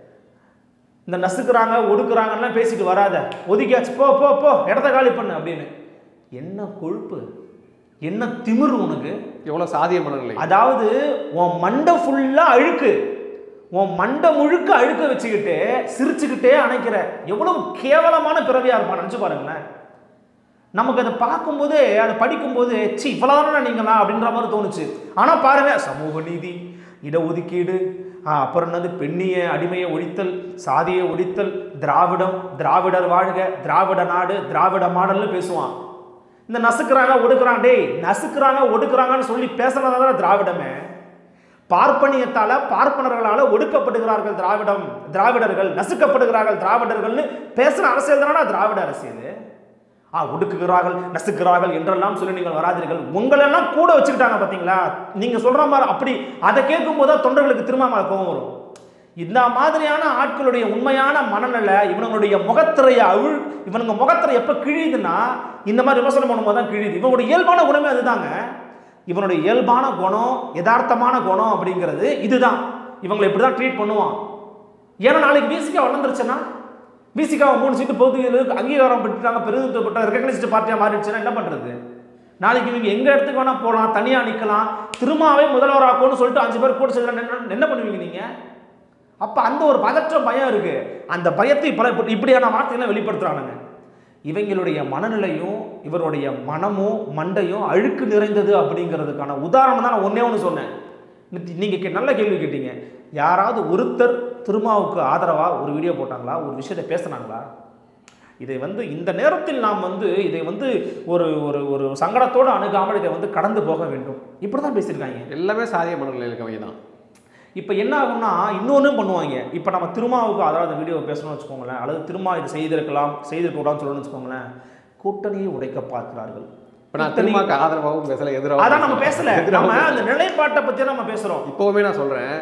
இந்த நசுக்குறாங்க ஒடுக்குறாங்கலாம் பேசிட்டு வராத ஒதுக்கியாச்சு போ போ போ இடத்த காலி பண்ணு அப்படின்னு என்ன கொழுப்பு என்ன திமிரு உனக்கு எவ்வளோ சாதிய மனநிலை அதாவது உன் மண்டை ஃபுல்லா அழுக்கு உன் மண்டை முழுக்க அழுக்க வச்சுக்கிட்டு சிரிச்சுக்கிட்டே அணைக்கிற எவ்வளவு கேவலமான பிறவியா இருப்பான் நினச்சி பாருங்களேன் நமக்கு அதை பார்க்கும்போது அதை படிக்கும்போது சி இவ்வளோதானே நீங்களா அப்படின்ற மாதிரி தோணுச்சு ஆனால் பாருங்க சமூக நீதி இடஒதுக்கீடு ஆ, அப்புறம் என்னது பெண்ணிய அடிமையை ஒழித்தல் சாதியை ஒழித்தல் திராவிடம் திராவிடர் வாழ்க திராவிட நாடு திராவிட மாடல்னு பேசுவான் இந்த நசுக்குறாங்க ஒடுக்குறான் டேய் நசுக்குறாங்க ஒடுக்குறாங்கன்னு சொல்லி பேசுறதான திராவிடமே பார்ப்பனியத்தால பார்ப்பனர்களால ஒடுக்கப்படுகிறார்கள் திராவிடம் திராவிடர்கள் நசுக்கப்படுகிறார்கள் திராவிடர்கள்னு பேசுற அரசியல் தானடா திராவிட அரசியல் ஆ ஒடுக்குகிறார்கள் நசுக்கிறார்கள் என்றெல்லாம் சொல்லி நீங்கள் வராதீர்கள் உங்களெல்லாம் கூட வச்சுக்கிட்டாங்க பார்த்தீங்களா நீங்க சொல்ற மாதிரி அப்படி அதை கேட்கும் போது தொண்டர்களுக்கு திரும்ப மேல கோவம் வரும் இந்த மாதிரியான ஆட்களுடைய உண்மையான மனநிலை இவனுங்களுடைய முகத்திரைய அவிழ் இவனுங்க முகத்திரை எப்போ கிழியுதுன்னா இந்த மாதிரி விமர்சனம் பண்ணும்போது தான் கிழியுது இவனுடைய இயல்பான குணமே அதுதாங்க இவனுடைய இயல்பான குணம் யதார்த்தமான குணம் அப்படிங்கிறது இதுதான் இவங்களை இப்படி தான் ட்ரீட் பண்ணுவான் ஏன்னா நாளைக்கு விசிகா வளர்ந்துருச்சுன்னா விசிகாவை மூணு சீட்டு பொதுக்கு அங்கீகாரம் பெற்றுட்டாங்க பெருந்தப்பட்ட ரெகக்னைஸ்டு பார்ட்டியாக மாறிடுச்சுன்னா என்ன பண்ணுறது நாளைக்கு இவங்க எங்க இடத்துக்கு வேணா போகலாம் தனியாக நிற்கலாம் திருமாவே முதல்வராக்கணும்னு சொல்லிட்டு அஞ்சு பேர் கூட சேர்ந்து என்ன- என்ன பண்ணுவீங்க நீங்கள் அப்போ அந்த ஒரு பதற்றம் பயம் இருக்கு அந்த பயத்தை பல இப்படியான வார்த்தைகளை வெளிப்படுத்துறானுங்க இவங்களுடைய மனநிலையும் இவருடைய மனமும் மண்டையும் அழுக்கு நிறைந்தது அப்படிங்கிறதுக்கான உதாரணம் தான் நான் ஒன்றே ஒன்று சொன்னேன் நித்தி- நீங்க கே- நல்ல கேள்வி கேட்டீங்க யாராவது ஒருத்தர் திருமாவுக்கு ஆதரவாக ஒரு வீடியோ போட்டாங்களா ஒரு விஷயத்தை பேசுனாங்களா இதை வந்து இந்த நேரத்தில் நாம் வந்து இதை வந்து ஒரு ஒரு ஒரு சங்கடத்தோடு அணுகாமல் இதை வந்து கடந்து போக வேண்டும் இப்படி தான் பேசியிருக்காங்க எல்லாமே சாதிய மனநிலை இருக்கவங்க தான் இப்போ என்ன ஆகும்னா இன்னொன்றும் பண்ணுவாங்க இப்போ நம்ம திருமாவுக்கு அதாவது வீடியோ பேசணும்னு வச்சுக்கோங்களேன் அல்லது திருமா இது செய்திருக்கலாம் செய்திருக்கூடாதுன்னு சொல்லணும்னு வச்சுக்கோங்களேன் கூட்டணியை உடைக்க பார்க்கிறார்கள் இப்போ நான் திருமாக்கு ஆதரவாகவும் பேசல எதிராகவும் அதான் நம்ம பேசல எதிராகவும் நம்ம பேசல. அந்த நிலைப்பாட்டை பத்தி நம்ம பேசுறோம் இப்போவுமே நான் சொல்கிறேன்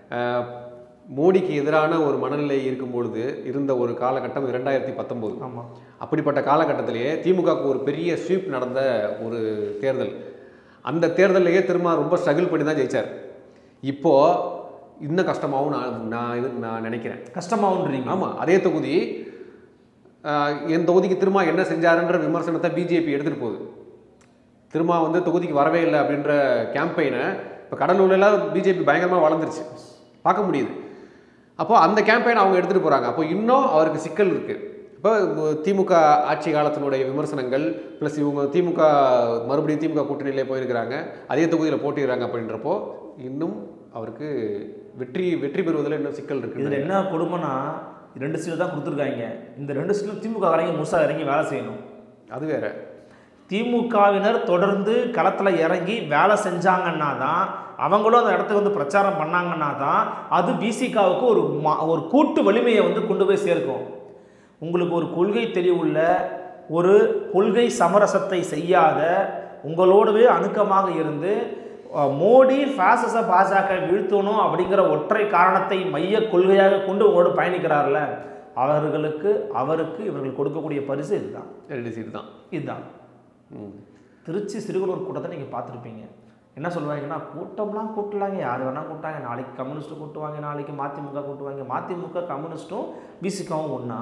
மோடிக்கு எதிரான ஒரு மனநிலை இருக்கும் பொழுது இருந்த ஒரு காலகட்டம் இரண்டாயிரத்தி பத்தொம்போது ஆமா அப்படிப்பட்ட காலகட்டத்திலேயே திமுகவுக்கு ஒரு பெரிய ஸ்வீப் நடந்த ஒரு தேர்தல் அந்த தேர்தல்லையே திரும்ப ரொம்ப ஸ்ட்ரகிள் பண்ணி தான் ஜெயிச்சார் இப்போ இன்னும் கஷ்டமாகவும் நான் நான் இது நான் நினைக்கிறேன் கஷ்டமாவுன்றீங்க ஆமாம் அதே தொகுதி ஆஹ், என் தொகுதிக்கு திரும்ப என்ன செஞ்சாருன்ற விமர்சனத்தை பிஜேபி எடுத்துகிட்டு போகுது திரும்ப வந்து தொகுதிக்கு வரவே இல்லை அப்படின்ற கேம்பெயினை இப்போ கடலூர்லாம் பிஜேபி பயங்கரமாக வளர்ந்துருச்சு பார்க்க முடியுது அப்போ அந்த கேம்பெயினை அவங்க எடுத்துகிட்டு போகிறாங்க அப்போ இன்னும் அவருக்கு சிக்கல் இருக்குது இப்போ திமுக ஆட்சி காலத்தினுடைய விமர்சனங்கள் ப்ளஸ் இவங்க திமுக மறுபடியும் திமுக கூட்டணியிலே போயிருக்கிறாங்க அதே தொகுதியில் போட்டிடுறாங்க அப்படின்றப்போ இன்னும் அவருக்கு வெற்றி வெற்றி பெறுவதில் இன்னும் சிக்கல் இருக்குது இதுல என்ன கொடுமைனா ரெண்டு சீட் தான் கொடுத்துருக்காங்க இந்த ரெண்டு சீட்டும் திமுக காரங்க முழுசா இறங்கி வேலை செய்யணும் அது வேற திமுகவினர் தொடர்ந்து களத்தில் இறங்கி வேலை செஞ்சாங்கன்னா தான் அவங்களும் அந்த இடத்துக்கு வந்து பிரச்சாரம் பண்ணாங்கன்னா தான் அது பிசிகாவுக்கு ஒரு மா ஒரு கூட்டு வலிமையை வந்து கொண்டு போய் சேர்க்கும் உங்களுக்கு ஒரு கொள்கை தெளிவுள்ள ஒரு கொள்கை சமரசத்தை செய்யாத உங்களோடவே அணுக்கமாக இருந்து அஹ், மோடி ஃபாசிச பாஜக வீழ்த்தணும் அப்படிங்கிற ஒற்றை காரணத்தை மைய கொள்கையாக கொண்டு உங்களோட பயணிக்கிறார்ல அவர்களுக்கு அவருக்கு இவர்கள் கொடுக்கக்கூடிய பரிசு இதுதான் ரெண்டு சீட் தான் இதுதான் ம். திருச்சி சிறுகுளூர் கூட்டத்தை நீங்கள் பார்த்துருப்பீங்க என்ன சொல்லுவாங்கன்னா கூட்டம்லாம் கூட்டலாங்க யார் வேணால் கூட்டாங்க நாளைக்கு கம்யூனிஸ்ட்டு கூட்டுவாங்க நாளைக்கு மதிமுக கூட்டுவாங்க மதிமுக கம்யூனிஸ்ட்டும் விசிகாவும் ஒன்றா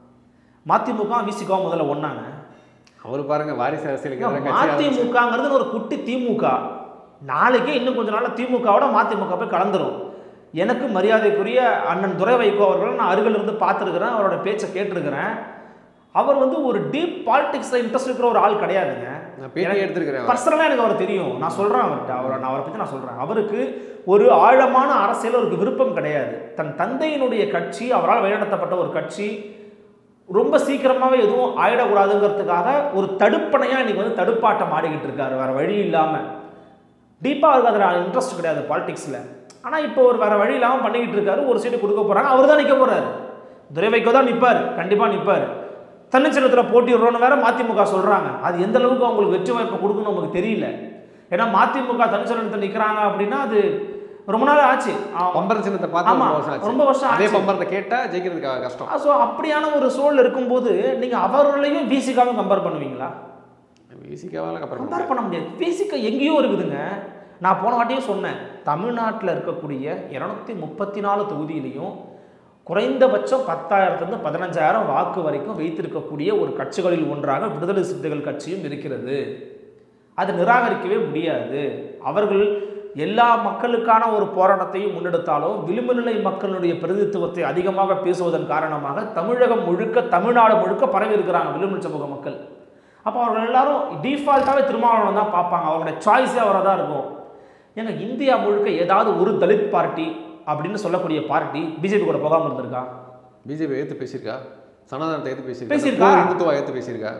மதிமுக விசிகாவும் முதல்ல ஒன்றாங்க அவர் பாருங்க வாரிசு அரசியலுக்கு எதிராக கட்சி ஆரம்பிச்சு- மதிமுகங்கிறது ஒரு குட்டி திமுக நாளைக்கே இன்னும் கொஞ்ச நாள்ல திமுகவோட மதிமுக போய் கலந்துரும் எனக்கு மரியாதைக்குரிய அண்ணன் துரை வைகோ அவர்களை நான் அருகில் இருந்து பார்த்துருக்கிறேன் அவரோட பேச்சை கேட்டிருக்கிறேன் அவர் வந்து ஒரு டீப் பாலிடிக்ஸில் இன்ட்ரெஸ்ட் இருக்கிற ஒரு ஆள் கிடையாதுங்க நான் பேட்டி எடுத்திருக்கிறேன் பர்சனலாக எனக்கு அவர் தெரியும் நான் சொல்கிறேன் அவர்கிட்ட அவரை நான் அவரை பற்றி நான் சொல்கிறேன் அவருக்கு ஒரு ஆழமான அரசியல் அவருக்கு விருப்பம் கிடையாது தன் தந்தையினுடைய கட்சி அவரால் வழிநடத்தப்பட்ட ஒரு கட்சி ரொம்ப சீக்கிரமாகவே எதுவும் ஆயிடக்கூடாதுங்கிறதுக்காக ஒரு தடுப்பணையாக இன்னைக்கு வந்து தடுப்பாட்டம் ஆடிக்கிட்டு இருக்காரு வேறு வழி இல்லாமல் டீப்பாக அவருக்கு அதில் இன்ட்ரெஸ்ட் கிடையாது பாலிடிக்ஸில் ஆனால் இப்போ ஒரு வேறு வழி இல்லாமல் பண்ணிக்கிட்டு இருக்காரு ஒரு சீட்டு கொடுக்க போகிறாங்க அவர் தான் நிற்க போகிறாரு துரை வைக்கோ தான் நிற்பார் கண்டிப்பாக நிற்பார் தன்னிச்சலத்தில் போட்டிடுறோன்னு வேற மதிமுக சொல்கிறாங்க அது எந்த அளவுக்கு அவங்களுக்கு வெற்றி வாய்ப்பு கொடுக்கணும் நமக்கு தெரியல ஏன்னா மதிமுக தன்னிச்சலத்தில் நிற்கிறாங்க அப்படின்னா அது ரொம்ப நாள் ஆச்சு ஆ- பம்பர சின்னத்தை பார்த்து ஆமா, ரொம்ப வருஷம் ஆச்சு. ரொம்ப வருஷம் அதே ஆச்சு. பம்பரத்தை கேட்டா ஜெயிக்கிறதுக்கு கஷ்டம் ஸோ அப்படியான ஒரு சூழல் இருக்கும்போது நீங்கள் அவர்களையும் விசிகாவும் கம்பேர் பண்ணுவீங்களா ஈஸிக்காக அப்புறம் கம்பேர் பண்ண முடியாது பேசிக்க எங்கேயோ இருக்குதுங்க நான் போன வாட்டியே சொன்னேன் தமிழ்நாட்டில் இருக்கக்கூடிய இரநூத்தி முப்பத்தி நாலு தொகுதியிலையும் குறைந்தபட்சம் பத்தாயிரத்துலேருந்து பதினஞ்சாயிரம் வாக்கு வரைக்கும் வைத்திருக்கக்கூடிய ஒரு கட்சிகளில் ஒன்றாக விடுதலை சிறுத்தைகள் கட்சியும் இருக்கிறது அதை நிராகரிக்கவே முடியாது அவர்கள் எல்லா மக்களுக்கான ஒரு போராட்டத்தையும் முன்னெடுத்தாலும் விளிம்பு நிலை மக்களுடைய பிரதிநிதித்துவத்தை அதிகமாக பேசுவதன் காரணமாக தமிழகம் முழுக்க தமிழ்நாடு முழுக்க பரவி இருக்கிறாங்க விளிம்பு சமூக மக்கள் அப்போ அவர்கள் எல்லாரும் டிஃபால்ட்டாகவே திருமாவளவன் தான் பார்ப்பாங்க அவங்களுடைய சாய்ஸே அவராக தான் இருக்கும் ஏங்க இந்தியா முழுக்க ஏதாவது ஒரு தலித் பார்ட்டி அப்படின்னு சொல்லக்கூடிய பார்ட்டி பிஜேபி கூட போகாமல் இருந்திருக்கா பிஜேபி ஏற்று பேசியிருக்கா சனாதனத்தை ஏற்று பேசியிருக்கா பேசியிருக்கா? இந்த இந்துத்துவா ஏற்று பேசியிருக்கா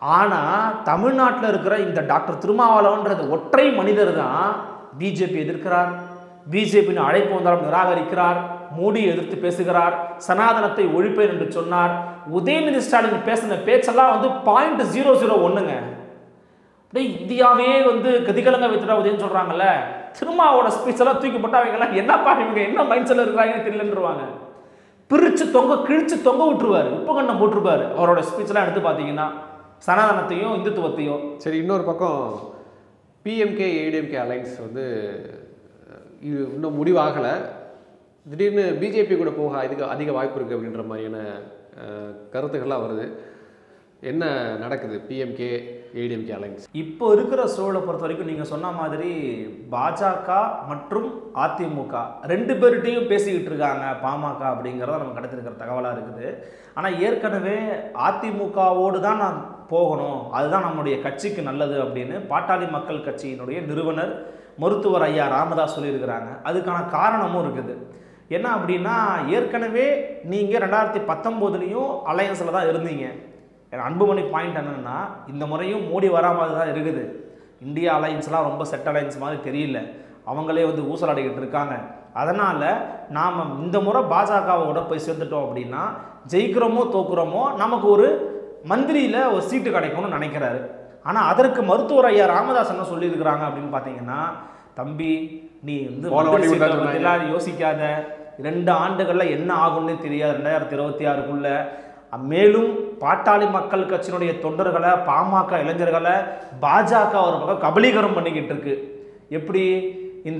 ஆனால் தமிழ்நாட்டில் இருக்கிற இந்த டாக்டர் திருமாவளவன்றது ஒற்றை மனிதர் தான் பிஜேபி எதிர்க்கிறார் பிஜேபியின் அழைப்பு வந்தாலும் நிராகரிக்கிறார் மோடியை எதிர்த்து பேசுகிறார் சனாதனத்தை ஒழிப்பேன் என்று சொன்னார் உதயநிதி ஸ்டாலின் பேசின பேச்செல்லாம் வந்து பாயிண்ட் ஜீரோ ஜீரோ ஒன்றுங்க அப்படியே இந்தியாவே வந்து கதிகலங்க வைத்துட்டா உதயன்னு சொல்கிறாங்கல்ல திருமாவோட ஸ்பீச் எல்லாம் தூக்கி போட்டு அவங்க எல்லாம் என்னப்பா இவங்க என்ன மைண்ட் செட்டில் இருக்கிறாங்கன்னு தெரியலன்றுவாங்க பிரித்து தொங்க கிழிச்சு தொங்க விட்டுருவார் உப்பு கண்ணம் போட்டிருப்பாரு அவரோட ஸ்பீச்லாம் எடுத்து பார்த்தீங்கன்னா சனாதனத்தையும் இந்துத்துவத்தையும் சரி இன்னொரு பக்கம் பிஎம்கே ஏடிஎம்கே அலைன்ஸ் வந்து அஹ், இது இன்னும் முடிவாகலை திடீர்னு பிஜேபி கூட போக அதிக அதிக வாய்ப்பு இருக்குது அப்படின்ற மாதிரியான அஹ், கருத்துக்கள்லாம் வருது என்ன நடக்குது பிஎம்கே ஏடிஎம்கே அலைன்ஸ் இப்போ இருக்கிற சூழலை பொறுத்த வரைக்கும் நீங்கள் சொன்ன மாதிரி பாஜக மற்றும் அதிமுக ரெண்டு பேர்கிட்டையும் பேசிக்கிட்டு இருக்காங்க பாமக அப்படிங்கிறத நமக்கு கிடைச்சிருக்கிற தகவலாக இருக்குது ஆனால் ஏற்கனவே அதிமுகவோடு தான் நான் போகணும் அதுதான் நம்முடைய கட்சிக்கு நல்லது அப்படின்னு பாட்டாளி மக்கள் கட்சியினுடைய நிறுவனர் மருத்துவர் ஐயா ராமதாஸ் சொல்லியிருக்கிறாங்க அதுக்கான காரணமும் இருக்குது என்ன அப்படின்னா ஏற்கனவே நீங்கள் ரெண்டாயிரத்தி பத்தொம்போதுலேயும் அலையன்ஸில் தான் இருந்தீங்க என் அன்புமணி பாயிண்ட் என்னன்னா இந்த முறையும் மோடி வராமல் தான் இருக்குது இந்தியா அலையன்ஸ்லாம் ரொம்ப செட் அலையன்ஸ் மாதிரி தெரியல அவங்களே வந்து ஊசலாடிக்கிட்டு இருக்காங்க அதனால் நாம் இந்த முறை பாஜகவோட போய் சேர்ந்துட்டோம் அப்படின்னா ஜெயிக்கிறோமோ தோக்குறோமோ நமக்கு ஒரு மந்திரியில் ஒரு சீட்டு கிடைக்கும்னு நினைக்கிறாரு ஆனால் அதற்கு மருத்துவர் ஐயா ராமதாஸ் என்ன சொல்லியிருக்கிறாங்க அப்படின்னு பார்த்தீங்கன்னா தம்பி நீ வந்து போன மந்திரி வாட்டி சீட்டை விட்டா பத்திலாம் யோசிக்காத ரெண்டு ஆண்டுகளில் என்ன ஆகும்னு தெரியாது ரெண்டாயிரத்தி இருபத்தி ஆறுக்குள்ள மேலும் பாட்டாளி மக்கள் கட்சியினுடைய தொண்டர்களை பாமக இளைஞர்களை பாஜக ஒரு பக்கம் கபலீகரம் பண்ணிக்கிட்டு இருக்கு எப்படி இந்த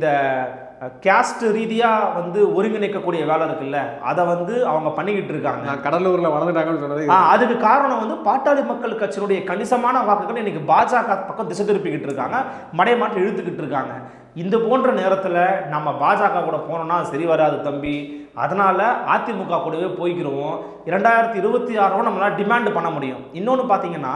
கேஸ்ட் ரீதியாக வந்து ஒருங்கிணைக்கக்கூடிய வேலை இருக்குல்ல அதை வந்து அவங்க பண்ணிக்கிட்டு இருக்காங்க நான் கடலூரில் வளர்ந்துட்டாங்கன்னு சொன்னது ஆ, அதுக்கு காரணம் வந்து பாட்டாளி மக்கள் கட்சியினுடைய கணிசமான வாக்குகள் இன்னைக்கு பாஜக பக்கம் திசை திருப்பிக்கிட்டு இருக்காங்க மடைமாற்றி இழுத்துக்கிட்டு இருக்காங்க இந்த போன்ற நேரத்தில் நம்ம பாஜக கூட போனோம்னா அது சரி வராது தம்பி அதனால அதிமுக கூடவே போய்க்கிறோம் இரண்டாயிரத்தி இருபத்தி ஆறும் நம்மளால் டிமாண்ட் பண்ண முடியும் இன்னொன்று பார்த்தீங்கன்னா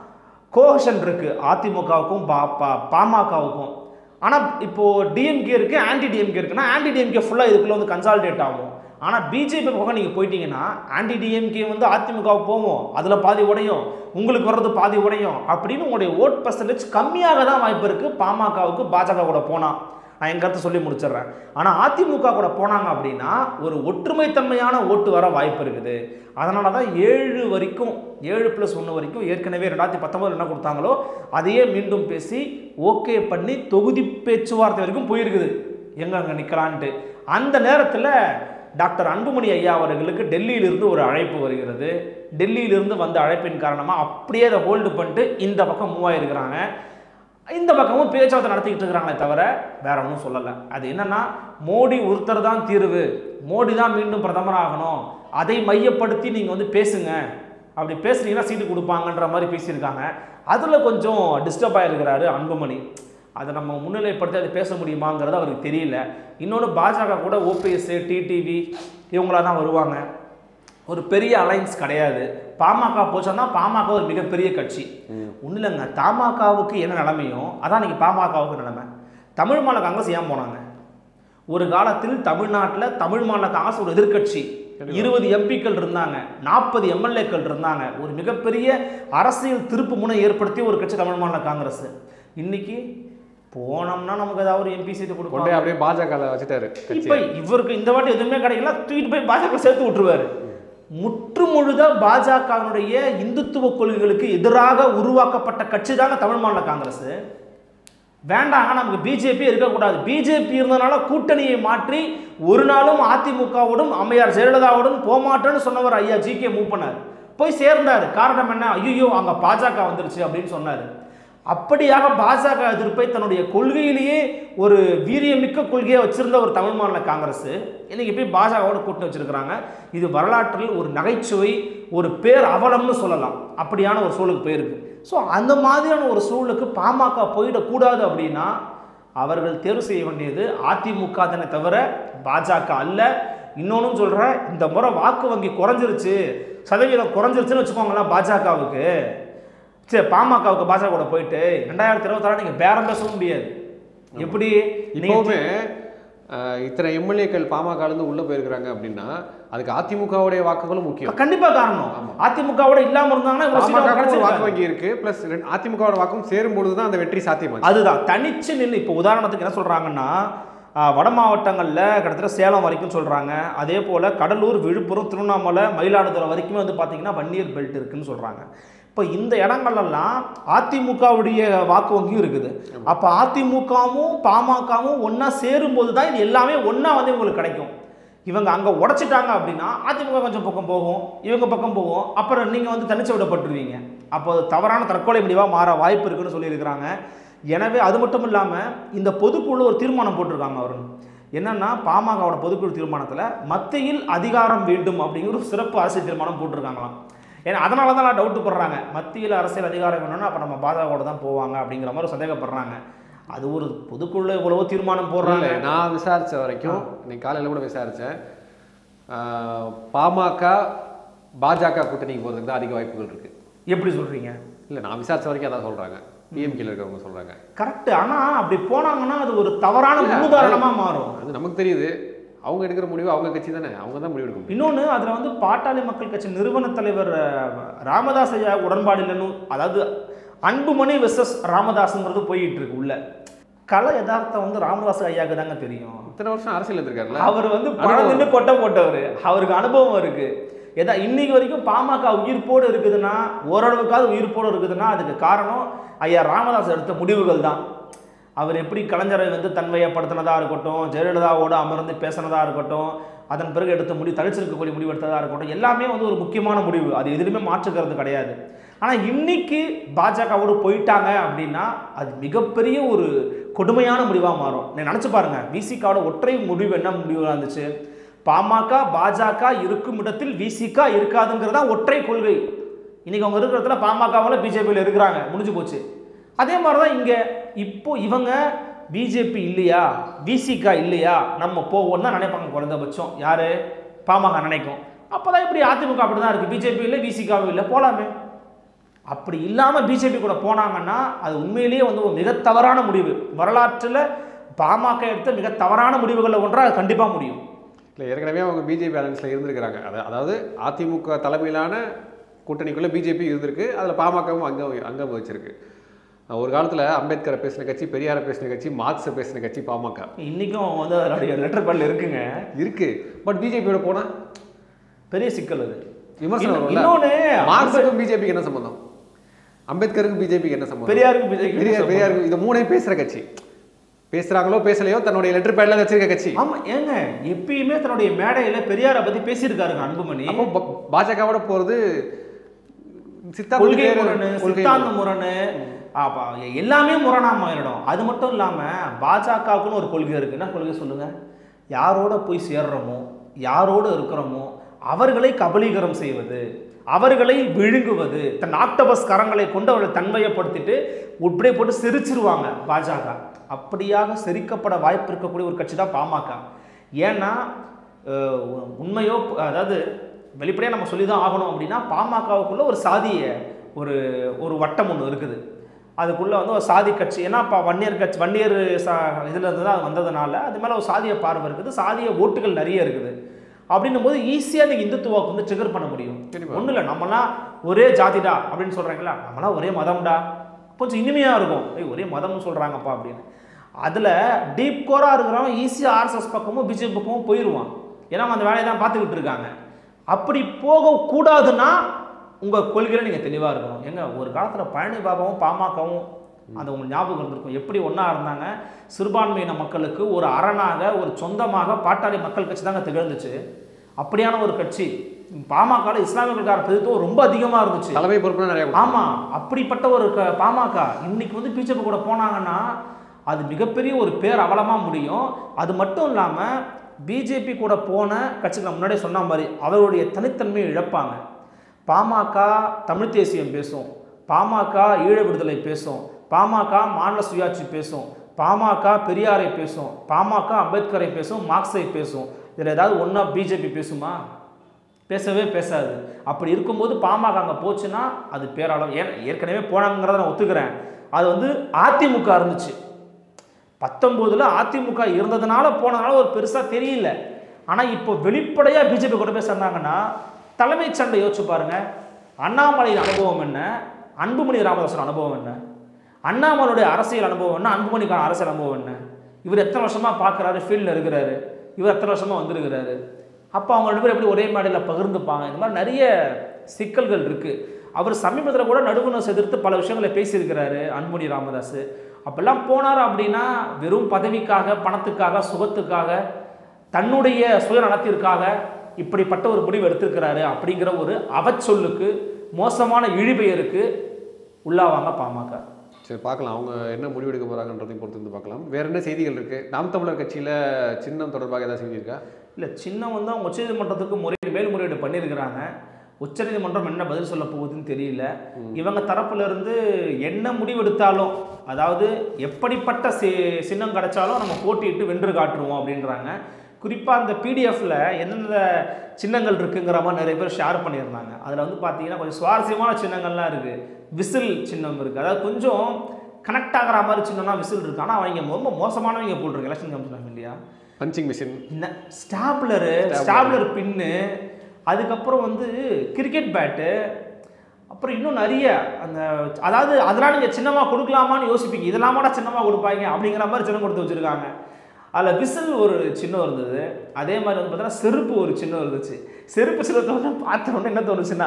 கோஹஷன் இருக்கு அதிமுகவுக்கும் பா பா- பாமகவுக்கும் ஆனால் இப்போ டிஎம்கே இருக்கு ஆன்டி டிஎம்கே இருக்குன்னா ஆன்டி டிஎம்கே ஃபுல்லாக இதுக்குள்ள வந்து கன்சாலிடேட் ஆகும் ஆனால் பிஜேபி பக்கம் நீங்கள் போயிட்டீங்கன்னா ஆன்டி டிஎம்கே வந்து அதிமுகவுக்கு போவோம் அதில் பாதி உடையும் உங்களுக்கு வர்றது பாதி உடையும் அப்படின்னு உங்களுடைய ஓட் பர்சன்டேஜ் கம்மியாக தான் வாய்ப்பு இருக்குது பாமகவுக்கு பாஜக கூட போனால் நான் என் கருத்தை சொல்லி முடிச்சிடுறேன் ஆனால் அதிமுக கூட போனாங்க அப்படின்னா ஒரு ஒற்றுமைத்தன்மையான ஓட்டு வர வாய்ப்பு இருக்குது அதனால தான் ஏழு வரைக்கும் ஏழு ப்ளஸ் ஒன்று வரைக்கும் ஏற்கனவே ரெண்டாயிரத்தி பத்தொம்பதுல என்ன கொடுத்தாங்களோ அதையே மீண்டும் பேசி ஓகே பண்ணி தொகுதி பேச்சுவார்த்தை வரைக்கும் போயிருக்குது எங்க அங்கே நிற்கலான்ட்டு அந்த நேரத்தில் டாக்டர் அன்புமணி ஐயா அவர்களுக்கு டெல்லியிலிருந்து ஒரு அழைப்பு வருகிறது டெல்லியிலிருந்து வந்த அழைப்பின் காரணமாக அப்படியே அதை ஹோல்டு பண்ணிட்டு இந்த பக்கம் மூவ் ஆயிருக்கிறாங்க இந்த பக்கமும் பேச்சுவார்த்தை நடத்திக்கிட்டு இருக்கிறாங்களே தவிர வேற ஒன்றும் சொல்லலை அது என்னன்னா மோடி ஒருத்தர் தான் தீர்வு மோடி தான் மீண்டும் பிரதமர் ஆகணும் அதை மையப்படுத்தி நீங்கள் வந்து பேசுங்க அப்படி பேசுனீங்கன்னா சீட்டு கொடுப்பாங்கன்ற மாதிரி பேசியிருக்காங்க அதில் கொஞ்சம் டிஸ்டர்ப் ஆகிருக்கிறாரு அன்புமணி அதை நம்ம முன்னிலைப்படுத்தி அதை பேச முடியுமாங்கிறது அவருக்கு தெரியல இன்னொன்று பாஜக கூட ஓபிஎஸ் டிடிவி இவங்களா தான் வருவாங்க ஒரு பெரிய அலைன்ஸ் கிடையாது பாமக போச்சோன்னா பாமக ஒரு மிகப்பெரிய கட்சி ஒன்றும் இல்லைங்க தமாகவுக்கு என்ன நிலைமையோ அதான் இன்னைக்கு பாமகவுக்கு நிலைமை தமிழ் மாநில காங்கிரஸ் ஏன் போனாங்க ஒரு காலத்தில் தமிழ்நாட்டில் தமிழ் மாநில காங்கிரஸ் ஒரு எதிர்க்கட்சி இருபது எம்பிக்கள் இருந்தாங்க நாற்பது எம்எல்ஏக்கள் இருந்தாங்க ஒரு மிகப்பெரிய அரசியல் திருப்பு முனை ஏற்படுத்திய ஒரு கட்சி தமிழ் மாநில காங்கிரஸ் இன்னைக்கு போனோம்னா நமக்கு ஏதாவது ஒரு எம்பி சீட்டு கொடுப்பாங்க கொண்டே அப்படியே பாஜகவில் வச்சுட்டாரு கட்சி இப்ப இவருக்கு இந்த வாட்டி எதுவுமே கிடைக்கல தூக்கிட்டு போய் பாஜக சேர்த்து விட்டுருவாரு முற்று முழுதா பாஜகவினுடைய இந்துத்துவ கொள்கைகளுக்கு எதிராக உருவாக்கப்பட்ட கட்சி தாங்க தமிழ் மாநில காங்கிரஸ் வேண்டாங்க நமக்கு பிஜேபி இருக்கக்கூடாது பிஜேபி இருந்தனால கூட்டணியை மாற்றி ஒரு நாளும் அதிமுகவோடும் அம்மையார் ஜெயலலிதாவோடும் போமாட்டேன்னு சொன்னவர் ஐயா ஜி கே மூவ் பண்ணார் போய் சேர்ந்தார் காரணம் என்ன ஐயோ அங்க பாஜக வந்துருச்சு அப்படின்னு சொன்னார் அப்படியாக பாஜக எதிர்ப்பை தன்னுடைய கொள்கையிலேயே ஒரு வீரியமிக்க கொள்கையை வச்சிருந்த ஒரு தமிழ் மாநில காங்கிரஸ் இன்னைக்கு போய் பாஜகவோட கூட்டணி வச்சிருக்கிறாங்க இது வரலாற்றில் ஒரு நகைச்சுவை ஒரு பேர் அவலம்னு சொல்லலாம் அப்படியான ஒரு சூழலுக்கு போயிருக்கு ஸோ அந்த மாதிரியான ஒரு சூழலுக்கு பாமக போயிடக்கூடாது அப்படின்னா அவர்கள் தேர்வு செய்ய வேண்டியது அதிமுக தானே தவிர பாஜக அல்ல இன்னொன்றும் சொல்கிறேன் இந்த முறை வாக்கு வங்கி குறைஞ்சிருச்சு சதவீதம் குறைஞ்சிருச்சுன்னு வச்சுக்கோங்களேன் பாஜகவுக்கு சரி பாமகவுக்கு பாஜக கூட போயிட்டு ரெண்டாயிரத்தி இருபத்தாறு நீங்கள் பேரம் பேசவும் முடியாது எப்படி நீங்க இப்போவுமே அஹ், இத்தனை எம்எல்ஏக்கள் பாமகலேருந்து உள்ளே போயிருக்கிறாங்க அப்படின்னா அதுக்கு அதிமுகவுடைய வாக்குகளும் முக்கியம் கண்டிப்பா காரணம் அதிமுகவோட இல்லாம இருந்தாங்கன்னா இவ்வளவு சீக்கிரம் பாமக ஒரு வாக்கு கிடைச்சிருக்காது. வங்கி இருக்கு பிளஸ் அதிமுகவோட வாக்கும் சேரும் பொழுது தான் அந்த வெற்றி சாத்தியமாச்சு அதுதான் தனிச்சு நின்று இப்போ உதாரணத்துக்கு என்ன சொல்றாங்கன்னா ஆஹ், வட மாவட்டங்களில் கிட்டத்தட்ட சேலம் வரைக்கும் சொல்றாங்க அதே போல கடலூர் விழுப்புரம் திருவண்ணாமலை மயிலாடுதுறை வரைக்குமே வந்து பார்த்தீங்கன்னா வன்னியர் பெல்ட் இருக்குன்னு சொல்றாங்க இப்போ இந்த இடங்கள்லாம் அதிமுகவுடைய வாக்கு வங்கியும் இருக்குது அப்போ அதிமுகவும் பாமகவும் ஒன்றா சேரும்போது தான் இது எல்லாமே ஒன்றா வந்து இவங்களுக்கு கிடைக்கும் இவங்க அங்கே உடைச்சிட்டாங்க அப்படின்னா அதிமுக கொஞ்சம் பக்கம் போகும் இவங்க பக்கம் போகும் அப்புறம் நீங்கள் வந்து தனிச்சு விடப்பட்டுருவீங்க அப்போ அது தவறான தற்கொலை முடிவாக மாற வாய்ப்பு இருக்குன்னு சொல்லியிருக்கிறாங்க எனவே அது மட்டும் இல்லாமல் இந்த பொதுக்குழு ஒரு தீர்மானம் போட்டிருக்காங்க அவர் என்னன்னா பாமகவோட பொதுக்குழு தீர்மானத்தில் மத்தியில் அதிகாரம் வேண்டும் அப்படிங்கிற ஒரு சிறப்பு அரசியல் தீர்மானம் போட்டிருக்காங்களாம் ஏன்னா அதனால தான் நான் டவுட் படுறாங்க மத்தியில் அரசியல் அதிகாரம் வேணும்னா அப்போ நம்ம பாஜகவோட தான் போவாங்க அப்படிங்கிற மாதிரி ஒரு சந்தேகப்படுறாங்க அது ஒரு பொதுக்குழு எவ்வளவோ தீர்மானம் போடுறாங்க இல்ல, நான் விசாரிச்ச வரைக்கும் இன்னைக்கு காலையில கூட விசாரிச்சேன் ஆஹ், பாமக பாஜக கூட்டணிக்கு போகிறதுக்கு தான் அதிக வாய்ப்புகள் இருக்கு எப்படி சொல்றீங்க இல்ல நான் விசாரிச்ச வரைக்கும் அதான் சொல்றாங்க பிஎம்கேல இருக்கிறவங்க சொல்றாங்க கரெக்ட் ஆனா அப்படி போனாங்கன்னா அது ஒரு தவறான முன்னுதாரணமா மாறும் அது நமக்கு தெரியுது அவங்க எடுக்கிற முடிவு அவங்க கட்சி தானே அவங்க தான் முடிவு எடுக்க முடியும் இன்னொன்று அதில் வந்து பாட்டாளி மக்கள் கட்சி நிறுவன தலைவர் அஹ், ராமதாஸ் ஐயா உடன்பாடு இல்லைன்னு அதாவது அன்புமணி வெர்சஸ் ராமதாஸுங்கிறது போயிட்டு இருக்கு உள்ள கல யதார்த்தம் வந்து ராமதாஸ் ஐயாவுக்கு தாங்க தெரியும் இத்தனை வருஷம் அரசியல் இருந்திருக்காருல்ல அவர் வந்து பணம் நின்று கொட்டை போட்டவர் அவருக்கு அனுபவம் இருக்கு எதா இன்னைக்கு வரைக்கும் பாமக உயிர்ப்போடு இருக்குதுன்னா ஓரளவுக்காவது உயிர்ப்போடு இருக்குதுன்னா அதுக்கு காரணம் ஐயா ராமதாஸ் எடுத்த முடிவுகள் தான் அவர் எப்படி கலைஞரை வந்து தன்மையப்படுத்தினதா இருக்கட்டும் ஜெயலலிதாவோடு அமர்ந்து பேசினதா இருக்கட்டும் அதன் பிறகு எடுத்த முடிவு தனிச்சிருக்கக்கூடிய முடிவு எடுத்ததா இருக்கட்டும் எல்லாமே வந்து ஒரு முக்கியமான முடிவு அது எதுலையுமே மாற்றுக்கிறது கிடையாது ஆனால் இன்னைக்கு பாஜகவோடு போயிட்டாங்க அப்படின்னா அது மிகப்பெரிய ஒரு கொடுமையான முடிவாக மாறும் நீ நினச்சி பாருங்க விசிகாவோட ஒற்றை முடிவு என்ன முடிவாக இருந்துச்சு பாமக பாஜக இருக்கும் இடத்தில் விசிக இருக்காதுங்கிறது தான் ஒற்றை கொள்கை இன்னைக்கு அவங்க இருக்கிற இடத்துல பாமகவில் பிஜேபியில் இருக்கிறாங்க முடிஞ்சு போச்சு அதே மாதிரி தான் இங்கே இப்போ இவங்க பிஜேபி இல்லையா விசிக இல்லையா நம்ம போவோம்னு தான் நினைப்பாங்க குறைந்தபட்சம் யாரு பாமக நினைக்கும் அப்பதான் இப்படி அதிமுக அப்படி தான் இருக்குது பிஜேபி இல்லை விசிகாவும் இல்லை போலாமே அப்படி இல்லாமல் பிஜேபி கூட போனாங்கன்னா அது உண்மையிலேயே வந்து ஒரு மிக தவறான முடிவு வரலாற்றில் பாமக எடுத்த மிக தவறான முடிவுகளில் ஒன்றாக அது கண்டிப்பாக முடியும் இல்லை ஏற்கனவே அவங்க பிஜேபி அலைன்ஸில் இருந்திருக்கிறாங்க அது அதாவது அதிமுக தலைமையிலான கூட்டணிக்குள்ளே பிஜேபி இருந்திருக்கு அதில் பாமகவும் அங்கம் அங்கம் வச்சிருக்கு ஒரு காலத்தில் அம்பேத்கரை பேசின கட்சி பெரியாரை பேசின கட்சி மார்க்ஸை பேசின கட்சி பாமக இன்றைக்கும் வந்து அதனுடைய லெட்டர் பேடில் இருக்குங்க இருக்கு பட் பிஜேபியோட போனால் பெரிய சிக்கல் அது விமர்சனம் வரும்ல இன்னொன்று மார்க்ஸுக்கும் பிஜேபிக்கு என்ன சம்பந்தம் அம்பேத்கருக்கும் பிஜேபிக்கு என்ன சம்பந்தம் பெரியாருக்கும் பிஜேபி பெரியார் பெரியாருக்கு இந்த மூணையும் பேசுகிற கட்சி பேசுகிறாங்களோ பேசலையோ தன்னுடைய லெட்டர் பேடில் வச்சிருக்க கட்சி ஆமா ஏங்க எப்பயுமே தன்னுடைய மேடையில பெரியாரை பத்தி பேசியிருக்காருங்க அன்புமணி அப்போ ப- பாஜகவோட போகிறது சித்தாந்த கொள்கை வேறு, முரணு கொள்கை சித்தாந்த முரணு அப்ப எல்லாமே முரணா மாறிடும் அது மட்டும் இல்லாம பாஜகவுக்குன்னு ஒரு கொள்கை இருக்கு என்ன கொள்கை சொல்லுங்க யாரோட போய் சேர்றோமோ யாரோடு இருக்கிறோமோ அவர்களை கபலீகரம் செய்வது அவர்களை விழுங்குவது தன் ஆக்டபஸ் கரங்களை கொண்டு அவர்களை தன்மையப்படுத்திட்டு இப்படியே போட்டு சிரிச்சிருவாங்க பாஜக அப்படியாக செரிக்கப்பட வாய்ப்பு இருக்கக்கூடிய ஒரு கட்சி தான் பாமக ஏன்னா அஹ், உ- உண்மையோ அதாவது வெளிப்படையாக நம்ம சொல்லி தான் ஆகணும் அப்படின்னா பாமகவுக்குள்ள ஒரு சாதிய ஒரு ஒரு வட்டம் ஒன்று இருக்குது அதுக்குள்ளே வந்து ஒரு சாதி கட்சி ஏன்னா இப்போ வன்னியர் கட்சி வன்னியர் சா இதில் இருந்து தான் அது வந்ததுனால அது மேலே ஒரு சாதிய பார்வை இருக்குது சாதிய ஓட்டுகள் நிறைய இருக்குது அப்படின்னும் போது ஈஸியாக நீங்கள் இந்துத்துவாக்கு வந்து ட்ரிகர் பண்ண முடியும் கண்டிப்பா. ஒன்றும் இல்லை நம்மலாம் ஒரே ஜாதிடா அப்படின்னு சொல்கிறாங்களா நம்மலாம் ஒரே மதம்டா கொஞ்சம் இனிமையாக இருக்கும் ஏய் ஒரே மதம்னு சொல்கிறாங்கப்பா அப்படின்னு அதில் டீப் கோராக இருக்கிறவன் ஈஸியாக ஆர்எஸ்எஸ் பக்கமும் பிஜேபி பக்கமும் போயிடுவான் ஏன்னா அவங்க அந்த வேலையை தான் பார்த்துக்கிட்டு இருக்காங்க அப்படி போகக்கூடாதுன்னா உங்கள் கொள்கையில் நீங்கள் தெளிவாக இருக்கணும் ஏங்க ஒரு காலத்தில் பழனி பாபாவும் பாமகவும் அது உங்களுக்கு ஞாபகம் இருந்திருக்கும் எப்படி ஒன்றா இருந்தாங்க சிறுபான்மையின மக்களுக்கு ஒரு அரணாக ஒரு சொந்தமாக பாட்டாளி மக்கள் கட்சி தாங்க திகழ்ந்துச்சு அப்படியான ஒரு கட்சி பாமக இஸ்லாமியர்களுக்கான பிரதித்துவம் ரொம்ப அதிகமாக இருந்துச்சு தலைமை பொறுப்புலாம் நிறைய கொடுத்தாங்க. ஆமா அப்படிப்பட்ட ஒரு க- பாமக இன்னைக்கு வந்து பிஜேபி கூட போனாங்கன்னா அது மிகப்பெரிய ஒரு பேர் அவலமா முடியும் அது மட்டும் இல்லாம பிஜேபி கூட போன கட்சிகள் நான் முன்னாடியே சொன்ன மாதிரி அவருடைய தனித்தன்மையை இழப்பாங்க பாமக தமிழ் தேசியம் பேசும் பாமக ஈழ விடுதலை பேசும் பாமக மாநில சுயாட்சி பேசும் பாமக பெரியாரை பேசும் பாமக அம்பேத்கரை பேசும் மார்க்ஸை பேசும் இதில் ஏதாவது ஒன்றா பிஜேபி பேசுமா பேசவே பேசாது அப்படி இருக்கும்போது பாமக அங்கே போச்சுன்னா அது பேரளவு ஏன் ஏற்கனவே போனாங்கிறத நான் ஒத்துக்கிறேன் அது வந்து அதிமுக இருந்துச்சு பத்தொம்போதில் அதிமுக இருந்ததுனால போனதுனால ஒரு பெருசாக தெரியல ஆனால் இப்போ வெளிப்படையாக பிஜேபி கூட போய் சொன்னாங்கன்னா தலைமைச் சண்டை யோசிச்சு பாருங்க அண்ணாமலையின் அனுபவம் என்ன அன்புமணி ராமதாசன் அனுபவம் என்ன அண்ணாமலையுடைய அரசியல் அனுபவம் என்ன அன்புமணிக்கான அரசியல் அனுபவம் என்ன இவர் எத்தனை வருஷமாக பார்க்குறாரு ஃபீல்டில் இருக்கிறாரு இவர் எத்தனை வருஷமாக வந்திருக்கிறாரு அப்போ அவங்க ரெண்டு பேரும் எப்படி ஒரே மேடையில் பகிர்ந்துப்பாங்க இந்த மாதிரி நிறைய சிக்கல்கள் இருக்குது அவர் சமீபத்தில் கூட நடுவுணர்வு எதிர்த்து பல விஷயங்களை பேசியிருக்கிறாரு அன்புமணி ராமதாஸ் அப்பெல்லாம் போனார் அப்படின்னா வெறும் பதவிக்காக பணத்துக்காக சுகத்துக்காக தன்னுடைய சுயநலத்திற்காக இப்படிப்பட்ட ஒரு முடிவு எடுத்திருக்கிறாரு அப்படிங்கிற ஒரு அவச்சொல்லுக்கு மோசமான இழிபெயருக்கு உள்ளாவாங்க பாமக சரி பார்க்கலாம் அவங்க என்ன முடிவெடுக்க போகிறாங்கன்றதையும் பொறுத்து வந்து பார்க்கலாம் வேற என்ன செய்திகள் இருக்கு நாம் தமிழர் கட்சியில சின்னம் தொடர்பாக ஏதாவது செய்தி இருக்கா இல்லை சின்னம் வந்து அவங்க உச்சநீதிமன்றத்துக்கு முறையீடு மேல்முறையீடு பண்ணியிருக்கிறாங்க உச்சநீதிமன்றம் என்ன பதில் சொல்ல போகுதுன்னு தெரியல இவங்க தரப்புல இருந்து என்ன முடிவெடுத்தாலும் அதாவது எப்படிப்பட்ட சி சின்னம் கிடைச்சாலும் நம்ம போட்டியிட்டு வென்று காட்டுருவோம் அப்படின்றாங்க குறிப்பாக அந்த பிடிஎஃப்ல எந்தெந்த சின்னங்கள் இருக்குங்கிற மாதிரி நிறைய பேர் ஷேர் பண்ணியிருந்தாங்க அதில் வந்து பார்த்தீங்கன்னா கொஞ்சம் சுவாரஸ்யமான சின்னங்கள்லாம் இருக்குது விசில் சின்னம் இருக்குது அதாவது கொஞ்சம் கனெக்ட் ஆகிற மாதிரி சின்னம்னா விசில் இருக்குது ஆனால் அவங்க ரொம்ப மோசமானவங்க போட்டிருக்கு எலெக்ஷன் கமிஷன் இல்லையா பஞ்சிங் மிஷின் இந்த ஸ்டாப்லரு ஸ்டாப்லர் பின்னு அதுக்கப்புறம் வந்து கிரிக்கெட் பேட்டு அப்புறம் இன்னும் நிறைய அந்த அதாவது அதெல்லாம் நீங்கள் சின்னமாக கொடுக்கலாமான்னு யோசிப்பீங்க இதெல்லாமாடா சின்னமாக கொடுப்பாங்க அப்படிங்கிற மாதிரி சின்னம் கொடுத்து வச்சுருக்காங்க அதில் விசில் ஒரு சின்னம் இருந்தது அதே மாதிரி வந்து பார்த்தீங்கன்னா செருப்பு ஒரு சின்னம் இருந்துச்சு செருப்பு சின்னத்தை வந்து பார்த்த உடனே என்ன தோணுச்சுன்னா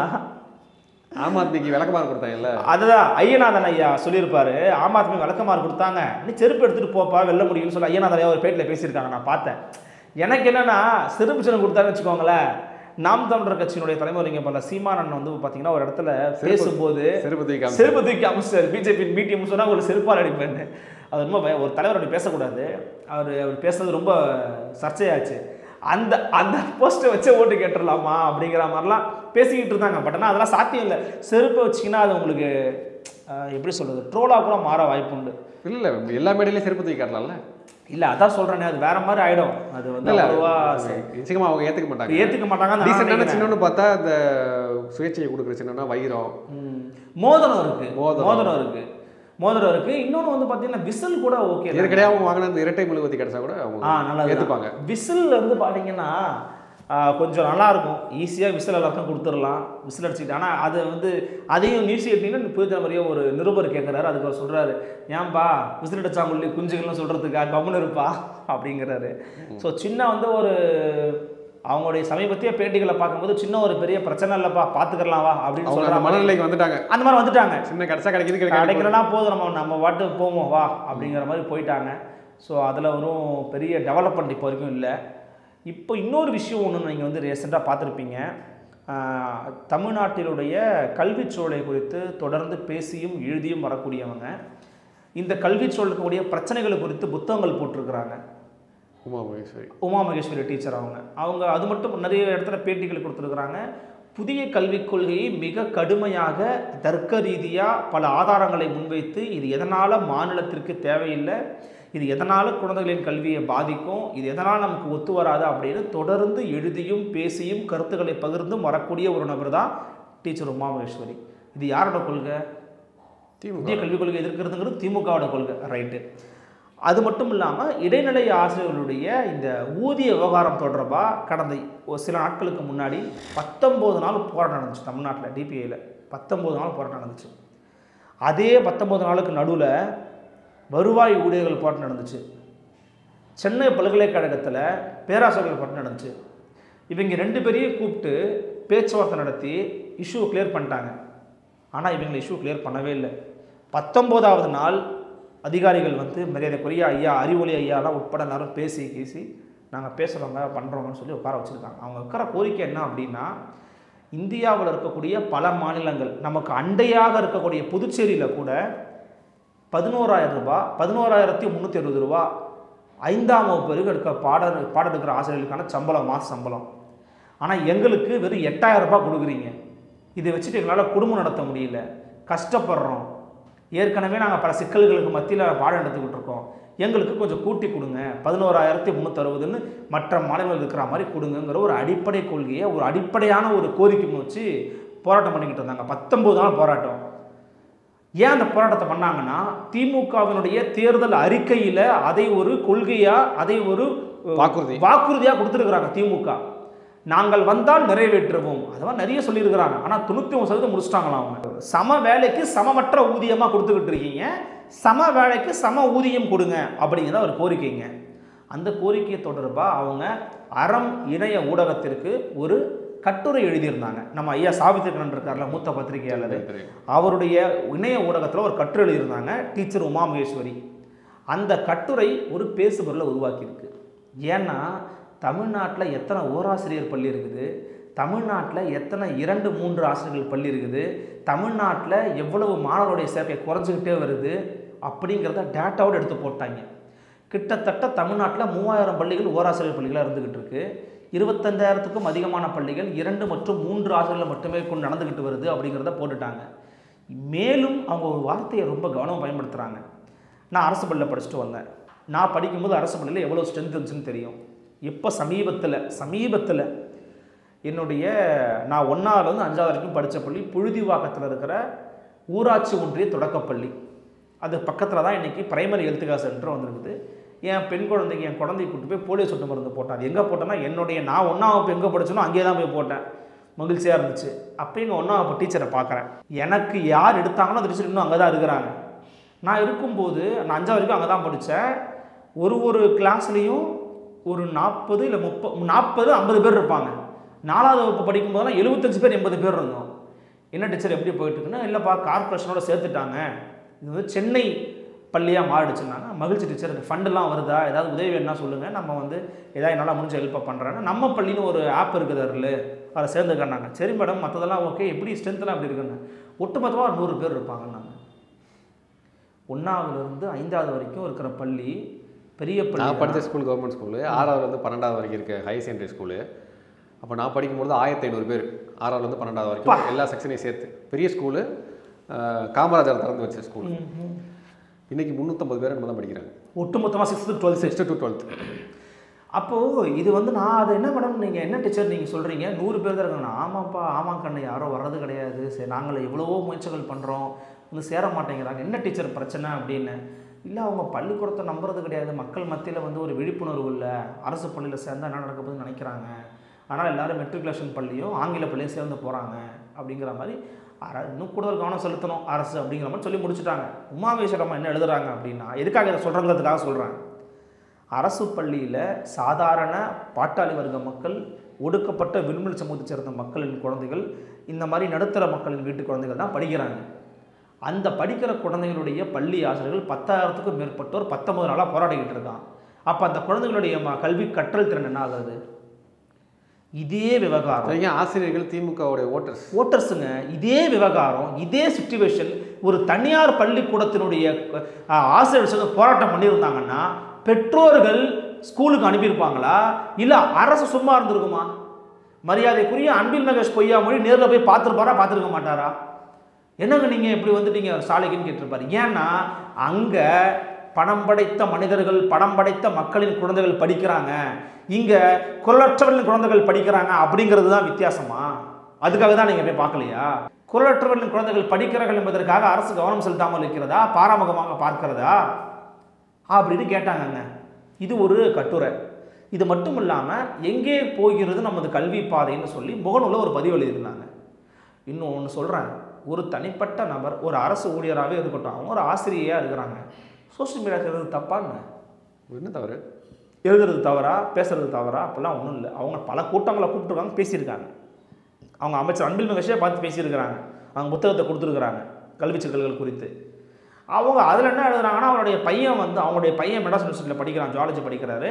ஆம் ஆத்மிக்கு விளக்கமாக கொடுத்தாங்கல்ல அதுதான் ஐயநாதன் ஐயா சொல்லியிருப்பாரு ஆம் ஆத்மி விளக்கமாறு கொடுத்தாங்க நீ செருப்பு எடுத்துட்டு போப்பா வெல்ல முடியும்னு சொல்லி ஐயநாதன் ஐயா ஒரு பேட்டில் பேசியிருக்காங்க நான் பார்த்தேன் எனக்கு என்னன்னா செருப்பு சின்னம் கொடுத்தாருன்னு வச்சுக்கோங்களேன் நாம் தமிழர் கட்சியினுடைய தலைமுறைங்க பல சீமானன் வந்து பார்த்தீங்கன்னா ஒரு இடத்துல பேசும்போது செருப்பு தூக்கி காமிச்சு. செருப்பு தூக்கி அமைச்சார் பிஜேபி பிடிஎம் சொன்னா ஒரு செருப்பால் அடிப்பேன்னு அது ரொம்ப பய- ஒரு தலைவர் அப்படி பேசக்கூடாது அவர் அவர் பேசுறது ரொம்ப சர்ச்சையாச்சு அந்த அந்த போஸ்ட்டை வச்சே ஓட்டு கேட்டுடலாமா அப்படிங்கிற மாதிரிலாம் பேசிக்கிட்டு இருந்தாங்க பட் ஆனால் அதெல்லாம் சாத்தியம் இல்லை செருப்பை வச்சிங்கன்னா அது உங்களுக்கு அஹ், எப்படி சொல்றது ட்ரோலாக கூட மாற வாய்ப்பு உண்டு இல்லை எல்லா மேடையிலையும் செருப்பு தூக்கி காட்டலாம்ல இல்லை அதான் சொல்கிறேனே அது வேற மாதிரி ஆயிடும் அது வந்து இல்லை அவ்வளோவா நிச்சயமா அவங்க ஏற்றுக்க மாட்டாங்க ஏற்றுக்க மாட்டாங்க டீசெண்டான சின்னம்னு பார்த்தா இந்த சுயேட்சையை கொடுக்குற சின்னம்னா வைரம் ம். மோதிரம் இருக்கு மோதிரம். மோதிரம் இருக்கு மோதிரம் இருக்கு இன்னொன்று வந்து பார்த்தீங்கன்னா விசில் கூட ஓகே ஏற்கனவே அவங்க வாங்கின அந்த இரட்டை மெழுகுவத்தி கிடைச்சா கூட ஆ அவங்க நல்லா ஏற்றுப்பாங்க விசில் வந்து பார்த்தீங்கன்னா ஆ, கொஞ்சம் நல்லா இருக்கும் ஈஸியாக விசில் எல்லாருக்கும் கொடுத்துடலாம் விசில் அடிச்சுக்கிட்டு ஆனால் அது வந்து அதையும் நியூஸ் எட்டிங்கன்னா புதிய மாதிரியே ஒரு நிருபர் கேட்குறாரு அதுக்கு அவர் சொல்கிறாரு ஏன்பா விசில் அடிச்சாங்கல்லி குஞ்சுகள்னு சொல்கிறதுக்கா கம்முன்னு இருப்பா அப்படிங்கிறாரு ஸோ சின்ன வந்து ஒரு அவங்களுடைய சமீபத்திய பேட்டிகளை பார்க்கும்போது சின்ன ஒரு பெரிய பிரச்சனை இல்லைப்பா பார்த்துக்கலாம் வா அப்படின்னு அவங்க அந்த சொல்கிறாங்க மனநிலைக்கு வந்துட்டாங்க அந்த மாதிரி வந்துட்டாங்க சின்ன கிடைச்சா கிடைக்குது கிடைக்காது கிடைக்கலனா போதும் நம்ம நம்ம வாட்டு போவோம் வா அப்படிங்கிற மாதிரி போயிட்டாங்க ஸோ அதில் வரும் பெரிய டெவலப்மெண்ட் இப்போ வரைக்கும் இல்லை இப்போ இன்னொரு விஷயம் ஒன்று நீங்கள் வந்து ரீசெண்டாக பார்த்துருப்பீங்க ஆஹ், தமிழ்நாட்டினுடைய கல்விச் சூழலை குறித்து தொடர்ந்து பேசியும் எழுதியும் வரக்கூடியவங்க இந்த கல்விச் சூழலுக்கு இருக்கக்கூடிய பிரச்சனைகள் குறித்து புத்தகங்கள் போட்டிருக்கிறாங்க உமா மகேஸ்வரி உமா மகேஸ்வரி டீச்சர் அவங்க அவங்க அது மட்டும் நிறைய இடத்துல பேட்டிகள் கொடுத்துருக்குறாங்க புதிய கல்விக் கொள்கையை மிக கடுமையாக தர்க்க ரீதியாக பல ஆதாரங்களை முன்வைத்து இது எதனால் மாநிலத்திற்கு தேவையில்லை இது எதனால் குழந்தைகளின் கல்வியை பாதிக்கும் இது எதனால் நமக்கு ஒத்து வராது அப்படின்னு தொடர்ந்து எழுதியும் பேசியும் கருத்துக்களை பகிர்ந்தும் வரக்கூடிய ஒரு நபர் தான் டீச்சர் உமா மகேஸ்வரி இது யாரோட கொள்கை திமுக இந்திய கல்விக் கொள்கை எதிர்க்கிறதுங்கிறது திமுகவோட கொள்கை ரைட்டு அது மட்டும் இல்லாமல் இடைநிலை ஆசிரியர்களுடைய இந்த ஊதிய விவகாரம் தொடர்பாக கடந்த ஒரு சில நாட்களுக்கு முன்னாடி பத்தொம்போது நாள் போராட்டம் நடந்துச்சு தமிழ்நாட்டில் டிபிஐயில் பத்தொம்போது நாள் போராட்டம் நடந்துச்சு அதே பத்தொம்போது நாளுக்கு நடுவில் வருவாய் ஊழியர்கள் போராட்டம் நடந்துச்சு சென்னை பல்கலைக்கழகத்தில் பேராசிரியர்கள் போராட்டம் நடந்துச்சு இவங்க ரெண்டு பேரையும் கூப்பிட்டு பேச்சுவார்த்தை நடத்தி இஷ்யூ கிளியர் பண்ணிட்டாங்க ஆனால் இவங்களை இஷ்யூ கிளியர் பண்ணவே இல்லை பத்தொம்போதாவது நாள் அதிகாரிகள் வந்து மரியாதைக்குரிய ஐயா அறிவொளி ஐயாலாம் உட்பட எல்லாரும் பேசி கீசி நாங்கள் பேசுகிறோங்க பண்ணுறோங்கன்னு சொல்லி உட்கார வச்சுருக்காங்க அவங்க உட்கார கோரிக்கை என்ன அப்படின்னா இந்தியாவில் இருக்கக்கூடிய பல மாநிலங்கள் நமக்கு அண்டையாக இருக்கக்கூடிய புதுச்சேரியில் கூட பதினோராயிரம் ரூபாய் பதினோராயிரத்தி முந்நூற்றி அறுபது ரூபா ஐந்தாம் வகுப்பு வரைக்கும் எடுக்க பாட பாடம் எடுக்கிற ஆசிரியர்களுக்கான சம்பளம் மாத சம்பளம் ஆனால் எங்களுக்கு வெறும் எட்டாயிரம் ரூபாய் கொடுக்குறீங்க இதை வச்சுட்டு எங்களால் குடும்பம் நடத்த முடியல கஷ்டப்படுறோம் ஏற்கனவே நாங்கள் பல சிக்கல்களுக்கு மத்தியில் பாடம் எடுத்துக்கிட்டு இருக்கோம் எங்களுக்கு கொஞ்சம் கூட்டி கொடுங்க பதினோராயிரத்தி முந்நூற்றறுபதுன்னு மற்ற மாநிலங்கள் இருக்கிற மாதிரி கொடுங்கங்கிற ஒரு அடிப்படை கொள்கையை ஒரு அடிப்படையான ஒரு கோரிக்கை வச்சு போராட்டம் பண்ணிக்கிட்டு இருந்தாங்க பத்தொம்போது நாள் போராட்டம் ஏன் அந்த போராட்டத்தை பண்ணாங்கன்னா திமுகவினுடைய தேர்தல் அறிக்கையில் அதை ஒரு கொள்கையாக அதை ஒரு வாக்குறுதி. வாக்குறுதியாக கொடுத்துருக்குறாங்க திமுக நாங்கள் வந்தால் நிறைவேற்றுவோம் அதெல்லாம் நிறைய சொல்லியிருக்கிறாங்க ஆனால் தொண்ணூற்றி ஒன்று சதவீதம் முடிச்சிட்டாங்களாம் அவங்க சம வேலைக்கு சமமற்ற ஊதியமாக கொடுத்துக்கிட்டு இருக்கீங்க சம வேலைக்கு சம ஊதியம் கொடுங்க அப்படிங்கிறத ஒரு கோரிக்கைங்க அந்த கோரிக்கை தொடர்பாக அவங்க அறம் இணைய ஊடகத்திற்கு ஒரு கட்டுரை எழுதியிருந்தாங்க நம்ம ஐயா சாவித்திரகரன் இருக்கார்ல மூத்த பத்திரிகையாளர் அவருடைய இணைய ஊடகத்தில் ஒரு கட்டுரை எழுதியிருந்தாங்க டீச்சர் உமா மகேஸ்வரி அந்த கட்டுரை ஒரு பேசுபொருளை உருவாக்கியிருக்கு ஏன்னா தமிழ்நாட்டில் எத்தனை ஓராசிரியர் பள்ளி இருக்குது தமிழ்நாட்டில் எத்தனை இரண்டு மூன்று ஆசிரியர்கள் பள்ளி இருக்குது தமிழ்நாட்டில் எவ்வளவு மாணவருடைய சேர்க்கை குறைஞ்சிக்கிட்டே வருது அப்படிங்கிறத டேட்டாவோடு எடுத்து போட்டாங்க கிட்டத்தட்ட தமிழ்நாட்டில் மூவாயிரம் பள்ளிகள் ஓராசிரியர் பள்ளிகளாக இருந்துக்கிட்டு இருக்கு இருபத்தஞ்சாயிரத்துக்கும் அதிகமான பள்ளிகள் இரண்டு மற்றும் மூன்று ஆசிரியர்கள் மட்டுமே கொண்டு நடந்துக்கிட்டு வருது அப்படிங்கிறத போட்டுட்டாங்க மேலும் அவங்க ஒரு வார்த்தையை ரொம்ப கவனமாக பயன்படுத்துகிறாங்க நான் அரசு பள்ளியில் படிச்சுட்டு வந்தேன் நான் படிக்கும்போது அரசு பள்ளியில் எவ்வளோ ஸ்ட்ரென்த் இருந்துச்சுன்னு தெரியும் இப்போ சமீபத்தில் சமீபத்தில் என்னுடைய நான் ஒன்றாவதுலேருந்து அஞ்சாவது வரைக்கும் படித்த பள்ளி புழுதிவாக்கத்தில் இருக்கிற ஊராட்சி ஒன்றிய தொடக்கப்பள்ளி அது பக்கத்தில் தான் இன்றைக்கி பிரைமரி ஹெல்த் கேர் சென்டர் வந்திருக்குது என் பெண் குழந்தைக்கு என் குழந்தைய கூட்டு போய் போலியோ சொட்டு மருந்து போட்டேன் அது எங்கே போட்டேன்னா என்னுடைய நான் ஒன்றாம் வகுப்பு எங்கே படிச்சனோ அங்கேயே தான் போய் போட்டேன் மகிழ்ச்சியாக இருந்துச்சு அப்போ எங்கள் ஒன்றாம் வகுப்பு டீச்சரை பார்க்குறேன் எனக்கு யார் எடுத்தாங்களோ அந்த டீச்சர் இன்னும் அங்கே தான் இருக்கிறாங்க நான் இருக்கும்போது நான் அஞ்சாவது வரைக்கும் அங்கே தான் படித்தேன் ஒரு ஒரு கிளாஸ்லேயும் ஒரு நாற்பது இல்லை முப்பது நாற்பது ஐம்பது பேர் இருப்பாங்க நாலாவது வகுப்பு படிக்கும்போதெல்லாம் எழுபத்தஞ்சு பேர் எண்பது பேர் இருந்தோம் என்ன டீச்சர் எப்படி போயிட்டு இருக்குன்னா இல்லைப்பா கார்பரேஷனோட சேர்த்துட்டாங்க இது வந்து சென்னை பள்ளியாக மாறிடுச்சுன்னாங்க மகிழ்ச்சி டீச்சர் ஃபண்டெல்லாம் வருதா ஏதாவது உதவி வேணும்னா சொல்லுங்கள் நம்ம வந்து ஏதாவது என்னால் முடிஞ்ச ஹெல்ப்பை பண்ணுறேன்னா நம்ம பள்ளின்னு ஒரு ஆப் இருக்குது அதில் அதில் சேர்ந்துக்கன்னாங்க சரி மேடம் மற்றதெல்லாம் ஓகே எப்படி ஸ்ட்ரென்த்லாம் எப்படி இருக்குன்னு ஒட்டுமொத்தமாக ஒரு நூறு பேர் இருப்பாங்கன்னாங்க ஒன்றாவதுலேருந்து ஐந்தாவது வரைக்கும் இருக்கிற பள்ளி பெரிய நான் பள்ளி படித்த ஸ்கூல் கவர்மெண்ட் ஸ்கூலு ஆறாவதுலேருந்து பன்னெண்டாவது வரைக்கும் இருக்க ஹை செகண்டரி ஸ்கூலு அப்போ நான் படிக்கும்போது ஆயிரத்தி ஐநூறு பேர் ஆறாவதுலேருந்து பன்னெண்டாவது வரைக்கும் எல்லா செக்ஷனையும் சேர்த்து பெரிய ஸ்கூலு காமராஜர் திறந்து வச்ச ஸ்கூல் இன்னைக்கு முந்நூற்றம்பது பேர் நம்ம தான் படிக்கிறாங்க ஒட்டுமொத்தமாக sixth twelfth sixth to twelfth அப்போது இது வந்து நான் அது என்ன மேடம் நீங்கள் என்ன டீச்சர் நீங்கள் சொல்கிறீங்க நூறு பேர் தான் இருக்காங்க ஆமாப்பா ஆமாம் கண்ணு யாரும் வர்றது கிடையாது சரி நாங்கள் எவ்வளவோ முயற்சிகள் பண்ணுறோம் வந்து சேர மாட்டேங்கிறாங்க என்ன டீச்சர் பிரச்சனை அப்படின்னு இல்லை அவங்க பள்ளிக்கூடத்தை நம்புறது கிடையாது மக்கள் மத்தியில் வந்து ஒரு விழிப்புணர்வு இல்லை அரசு பள்ளியில் சேர்ந்தா என்ன நடக்க போகுதுன்னு நினைக்கிறாங்க ஆனால் எல்லாரும் மெட்ரிகுலேஷன் பள்ளியும் ஆங்கில பள்ளியும் சேர்ந்து போகிறாங்க அப்படிங்கிற மாதிரி அர இன்னும் கூடுதல் கவனம் செலுத்தணும் அரசு அப்படிங்கிற மாதிரி சொல்லி முடிச்சுட்டாங்க உமாவேஸ்வரம்மா என்ன எழுதுறாங்க அப்படின்னா எதுக்காக இதை சொல்கிறங்கிறதுக்காக சொல்கிறேன் அரசு பள்ளியில் சாதாரண பாட்டாளி வர்க்க மக்கள் ஒடுக்கப்பட்ட விண்வெளி சமூகத்தை சேர்ந்த மக்களின் குழந்தைகள் இந்த மாதிரி நடுத்தர மக்களின் வீட்டு குழந்தைகள் தான் படிக்கிறாங்க அந்த படிக்கிற குழந்தைகளுடைய பள்ளி ஆசிரியர்கள் பத்தாயிரத்துக்கும் மேற்பட்டோர் பத்தொன்பது நாளாக போராடிக்கிட்டு இருக்கான் அப்போ அந்த குழந்தைகளுடைய ம- கல்வி கற்றல் திறன் என்ன ஆகுது இதே விவகாரம் நிறைய ஆசிரியர்கள் திமுகவுடைய ஓட்டர்ஸ் ஓட்டர்ஸுங்க இதே விவகாரம் இதே சுச்சுவேஷன் ஒரு தனியார் பள்ளிக்கூடத்தினுடைய அஹ், ஆசிரியர்கள் சேர்ந்து போராட்டம் பண்ணியிருந்தாங்கன்னா பெற்றோர்கள் ஸ்கூலுக்கு அனுப்பியிருப்பாங்களா இல்லை அரசு சும்மா இருந்திருக்குமா மரியாதைக்குரிய அன்பில் மகேஷ் பொய்யாமொழி நேரில் போய் பார்த்துருப்பாரா பார்த்துருக்க மாட்டாரா என்னங்க நீங்கள் இப்படி வந்துட்டீங்க சாலைக்குன்னு கேட்டிருப்பாரு ஏன்னா அங்கே பணம் படைத்த மனிதர்கள் பணம் படைத்த மக்களின் குழந்தைகள் படிக்கிறாங்க இங்கே குரலற்றவர்களின் குழந்தைகள் படிக்கிறாங்க அப்படிங்கிறது தான் வித்தியாசமா அதுக்காக தான் நீங்கள் போய் பார்க்கலையா குரலற்றவர்களின் குழந்தைகள் படிக்கிறார்கள் என்பதற்காக அரசு கவனம் செலுத்தாமல் இருக்கிறதா பாராமுகமாக பார்க்கிறதா அப்படின்னு கேட்டாங்கங்க இது ஒரு கட்டுரை இது மட்டும் இல்லாமல் எங்கே போகிறது நமது கல்வி பாதைன்னு சொல்லி முகநூலில் ஒரு பதிவு எழுதியிருந்தாங்க இன்னும் ஒன்று சொல்கிறேன் ஒரு தனிப்பட்ட நபர் ஒரு அரசு ஊழியராகவே இருக்கட்டும் அவங்க ஒரு ஆசிரியையாக இருக்கிறாங்க சோஷியல் மீடியா எழுதுறது தப்பான்னு என்ன தவறு எழுதுறது தவறா பேசுறது தவறா அப்படிலாம் ஒன்றும் இல்லை அவங்க பல கூட்டங்களை கூப்பிட்டுருக்காங்க பேசியிருக்காங்க அவங்க அமைச்சர் அன்பில் மகேஷே பார்த்து பேசியிருக்கிறாங்க அவங்க புத்தகத்தை கொடுத்துருக்குறாங்க கல்வி சிக்கல்கள் குறித்து அவங்க அதில் என்ன எழுதுறாங்கன்னா அவருடைய பையன் வந்து அவங்களுடைய பையன் மெட்ராஸ் யூனிவர்சிட்டியில் படிக்கிறான் ஜுவாலஜி படிக்கிறாரு